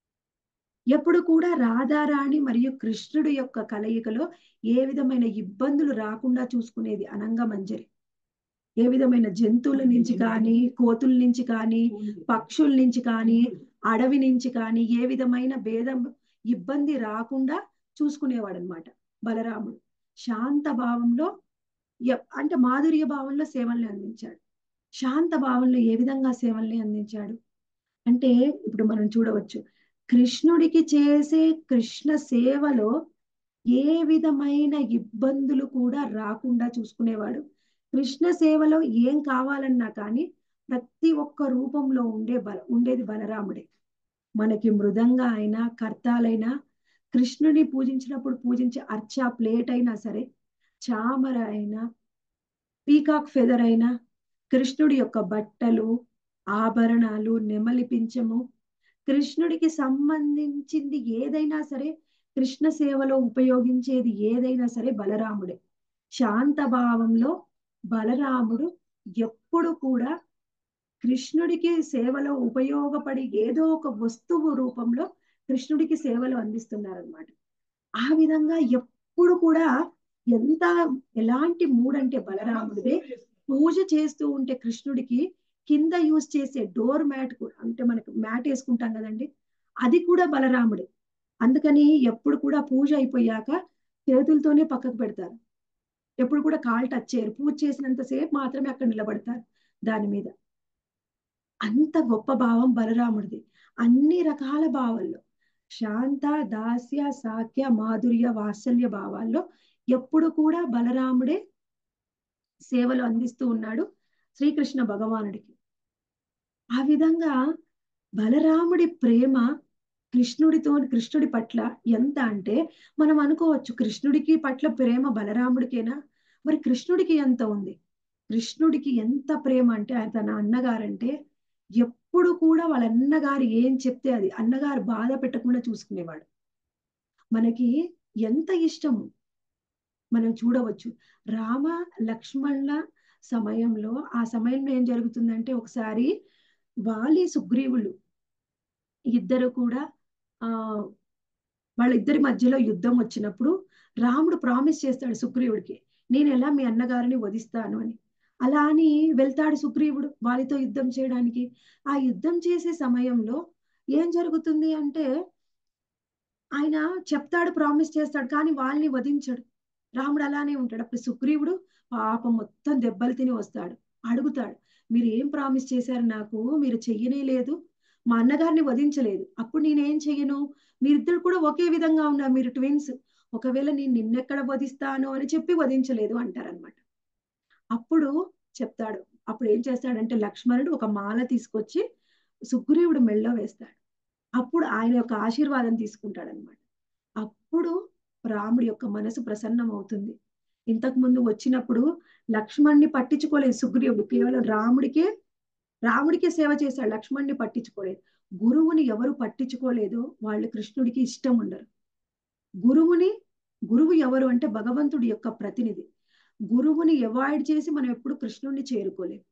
ఎప్పుడు కూడా రాధారాణి మరియు కృష్ణుడు యొక్క కలయికలో ఏ విధమైన ఇబ్బందులు రాకుండా చూసుకునేది అనంగ మంజరి ఏ విధమైన జంతువుల నుంచి కానీ కోతుల నుంచి కానీ పక్షుల నుంచి కానీ అడవి నుంచి కానీ ఏ విధమైన భేదం ఇబ్బంది రాకుండా చూసుకునేవాడు అనమాట బలరాముడు శాంత భావంలో ఎ- అంటే మాధుర్య భావంలో సేవల్ని అందించాడు శాంత భావంలో ఏ విధంగా సేవల్ని అందించాడు అంటే ఇప్పుడు మనం చూడవచ్చు కృష్ణుడికి చేసే కృష్ణ సేవలో ఏ విధమైన ఇబ్బందులు కూడా రాకుండా చూసుకునేవాడు కృష్ణ సేవలో ఏం కావాలన్నా కానీ ప్రతి ఒక్క రూపంలో ఉండే బల ఉండేది బలరాముడే మనకి మృదంగా అయినా కర్తాలైనా కృష్ణుని పూజించినప్పుడు పూజించే అర్చా ప్లేట్ అయినా సరే చామర అయినా పీకాక్ ఫెదర్ అయినా కృష్ణుడి యొక్క బట్టలు ఆభరణాలు నెమలి పించము కృష్ణుడికి సంబంధించింది ఏదైనా సరే కృష్ణ సేవలో ఉపయోగించేది ఏదైనా సరే బలరాముడే శాంత భావంలో బలరాముడు ఎప్పుడు కూడా కృష్ణుడికి సేవలో ఉపయోగపడి ఏదో ఒక వస్తువు రూపంలో కృష్ణుడికి సేవలు అందిస్తున్నారనమాట ఆ విధంగా ఎప్పుడు కూడా ఎంత ఎలాంటి మూడంటే బలరాముడిదే పూజ చేస్తూ ఉంటే కృష్ణుడికి కింద యూజ్ చేసే డోర్ మ్యాట్ కూడా అంటే మనకు మ్యాట్ వేసుకుంటాం కదండి అది కూడా బలరాముడే అందుకని ఎప్పుడు కూడా పూజ అయిపోయాక చేతులతోనే పక్కకు పెడతారు ఎప్పుడు కూడా కాలు టచ్ చేయరు పూజ చేసినంతసేపు మాత్రమే అక్కడ నిలబడతారు దాని మీద అంత గొప్ప భావం బలరాముడిది అన్ని రకాల భావాల్లో శాంత దాస్య సాఖ్య మాధుర్య వాత్సల్య భావాల్లో ఎప్పుడు కూడా బలరాముడే సేవలు అందిస్తూ ఉన్నాడు శ్రీకృష్ణ భగవానుడికి ఆ విధంగా బలరాముడి ప్రేమ కృష్ణుడితో కృష్ణుడి పట్ల ఎంత అంటే మనం అనుకోవచ్చు కృష్ణుడికి పట్ల ప్రేమ బలరాముడికేనా మరి కృష్ణుడికి ఎంత ఉంది కృష్ణుడికి ఎంత ప్రేమ అంటే ఆయన తన అన్నగారంటే ఎప్పుడు కూడా వాళ్ళ అన్నగారు ఏం చెప్తే అది అన్నగారు బాధ పెట్టకుండా చూసుకునేవాడు మనకి ఎంత ఇష్టము మనం చూడవచ్చు రామ లక్ష్మణుల సమయంలో ఆ సమయంలో ఏం జరుగుతుందంటే ఒకసారి వాలి సుగ్రీవులు ఇద్దరు కూడా ఆ వాళ్ళిద్దరి మధ్యలో యుద్ధం వచ్చినప్పుడు రాముడు ప్రామిస్ చేస్తాడు సుగ్రీవుడికి నేను ఎలా మీ అన్నగారిని వధిస్తాను అని అలా అని వెళ్తాడు సుగ్రీవుడు వారితో యుద్ధం చేయడానికి ఆ యుద్ధం చేసే సమయంలో ఏం జరుగుతుంది అంటే ఆయన చెప్తాడు ప్రామిస్ చేస్తాడు కానీ వాళ్ళని వధించడు రాముడు అలానే ఉంటాడు అప్పుడు సుగ్రీవుడు పాపం మొత్తం దెబ్బలు తిని వస్తాడు అడుగుతాడు మీరు ఏం ప్రామిస్ చేశారు నాకు మీరు చెయ్యనే లేదు మా అన్నగారిని వధించలేదు అప్పుడు నేనేం చెయ్యను మీరిద్దరు కూడా ఒకే విధంగా ఉన్నారు మీరు ట్విన్స్ ఒకవేళ నేను నిన్నెక్కడ వధిస్తాను అని చెప్పి వధించలేదు అంటారనమాట అప్పుడు చెప్తాడు అప్పుడు ఏం చేస్తాడంటే లక్ష్మణుడు ఒక మాల తీసుకొచ్చి సుగ్రీవుడు మెళ్ళో వేస్తాడు అప్పుడు ఆయన యొక్క ఆశీర్వాదం తీసుకుంటాడనమాట అప్పుడు రాముడి యొక్క మనసు ప్రసన్నం అవుతుంది ఇంతకు ముందు వచ్చినప్పుడు లక్ష్మణ్ణి పట్టించుకోలేదు సుగ్రీవుడు కేవలం రాముడికే రాముడికే సేవ చేశాడు లక్ష్మణ్ణి పట్టించుకోలేదు గురువుని ఎవరు పట్టించుకోలేదో వాళ్ళు కృష్ణుడికి ఇష్టం ఉండరు గురువుని గురువు ఎవరు అంటే భగవంతుడి యొక్క ప్రతినిధి గురువుని అవాయిడ్ చేసి మనం ఎప్పుడు కృష్ణుణ్ణి చేరుకోలేము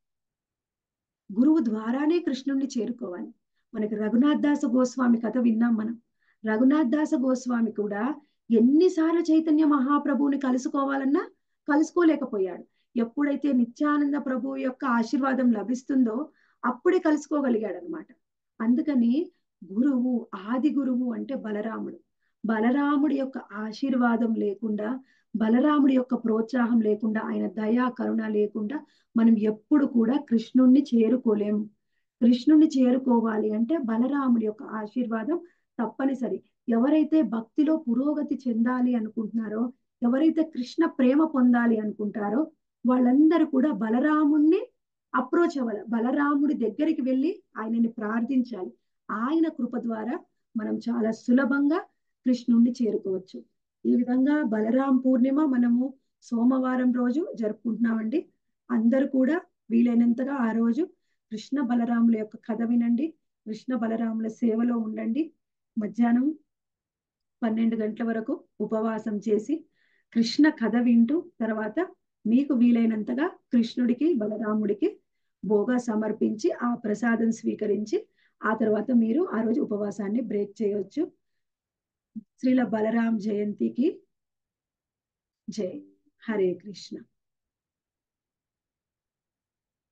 గురువు ద్వారానే కృష్ణుణ్ణి చేరుకోవాలి మనకి రఘునాథ్ దాస గోస్వామి కథ విన్నాం మనం రఘునాథ్ దాస గోస్వామి కూడా ఎన్నిసార్లు చైతన్య మహాప్రభువుని కలుసుకోవాలన్నా కలుసుకోలేకపోయాడు ఎప్పుడైతే నిత్యానంద ప్రభువు యొక్క ఆశీర్వాదం లభిస్తుందో అప్పుడే కలుసుకోగలిగాడు అనమాట అందుకని గురువు ఆది గురువు అంటే బలరాముడు బలరాముడి యొక్క ఆశీర్వాదం లేకుండా బలరాముడి యొక్క ప్రోత్సాహం లేకుండా ఆయన దయా కరుణ లేకుండా మనం ఎప్పుడు కూడా కృష్ణుణ్ణి చేరుకోలేము కృష్ణుణ్ణి చేరుకోవాలి అంటే బలరాముడి యొక్క ఆశీర్వాదం తప్పనిసరి ఎవరైతే భక్తిలో పురోగతి చెందాలి అనుకుంటున్నారో ఎవరైతే కృష్ణ ప్రేమ పొందాలి అనుకుంటారో వాళ్ళందరూ కూడా బలరాముణ్ణి అప్రోచ్ అవ్వాలి బలరాముడి దగ్గరికి వెళ్ళి ఆయనని ప్రార్థించాలి ఆయన కృప ద్వారా మనం చాలా సులభంగా కృష్ణుణ్ణి చేరుకోవచ్చు ఈ విధంగా బలరాం పూర్ణిమ మనము సోమవారం రోజు జరుపుకుంటున్నామండి అందరూ కూడా వీలైనంతగా ఆ రోజు కృష్ణ బలరాముల యొక్క కథ వినండి కృష్ణ బలరాముల సేవలో ఉండండి మధ్యాహ్నం పన్నెండు గంటల వరకు ఉపవాసం చేసి కృష్ణ కథ వింటూ తర్వాత మీకు వీలైనంతగా కృష్ణుడికి బలరాముడికి భోగా సమర్పించి ఆ ప్రసాదం స్వీకరించి ఆ తర్వాత మీరు ఆ రోజు ఉపవాసాన్ని బ్రేక్ చేయవచ్చు శ్రీల బలరాం జయంతికి జై హరే కృష్ణ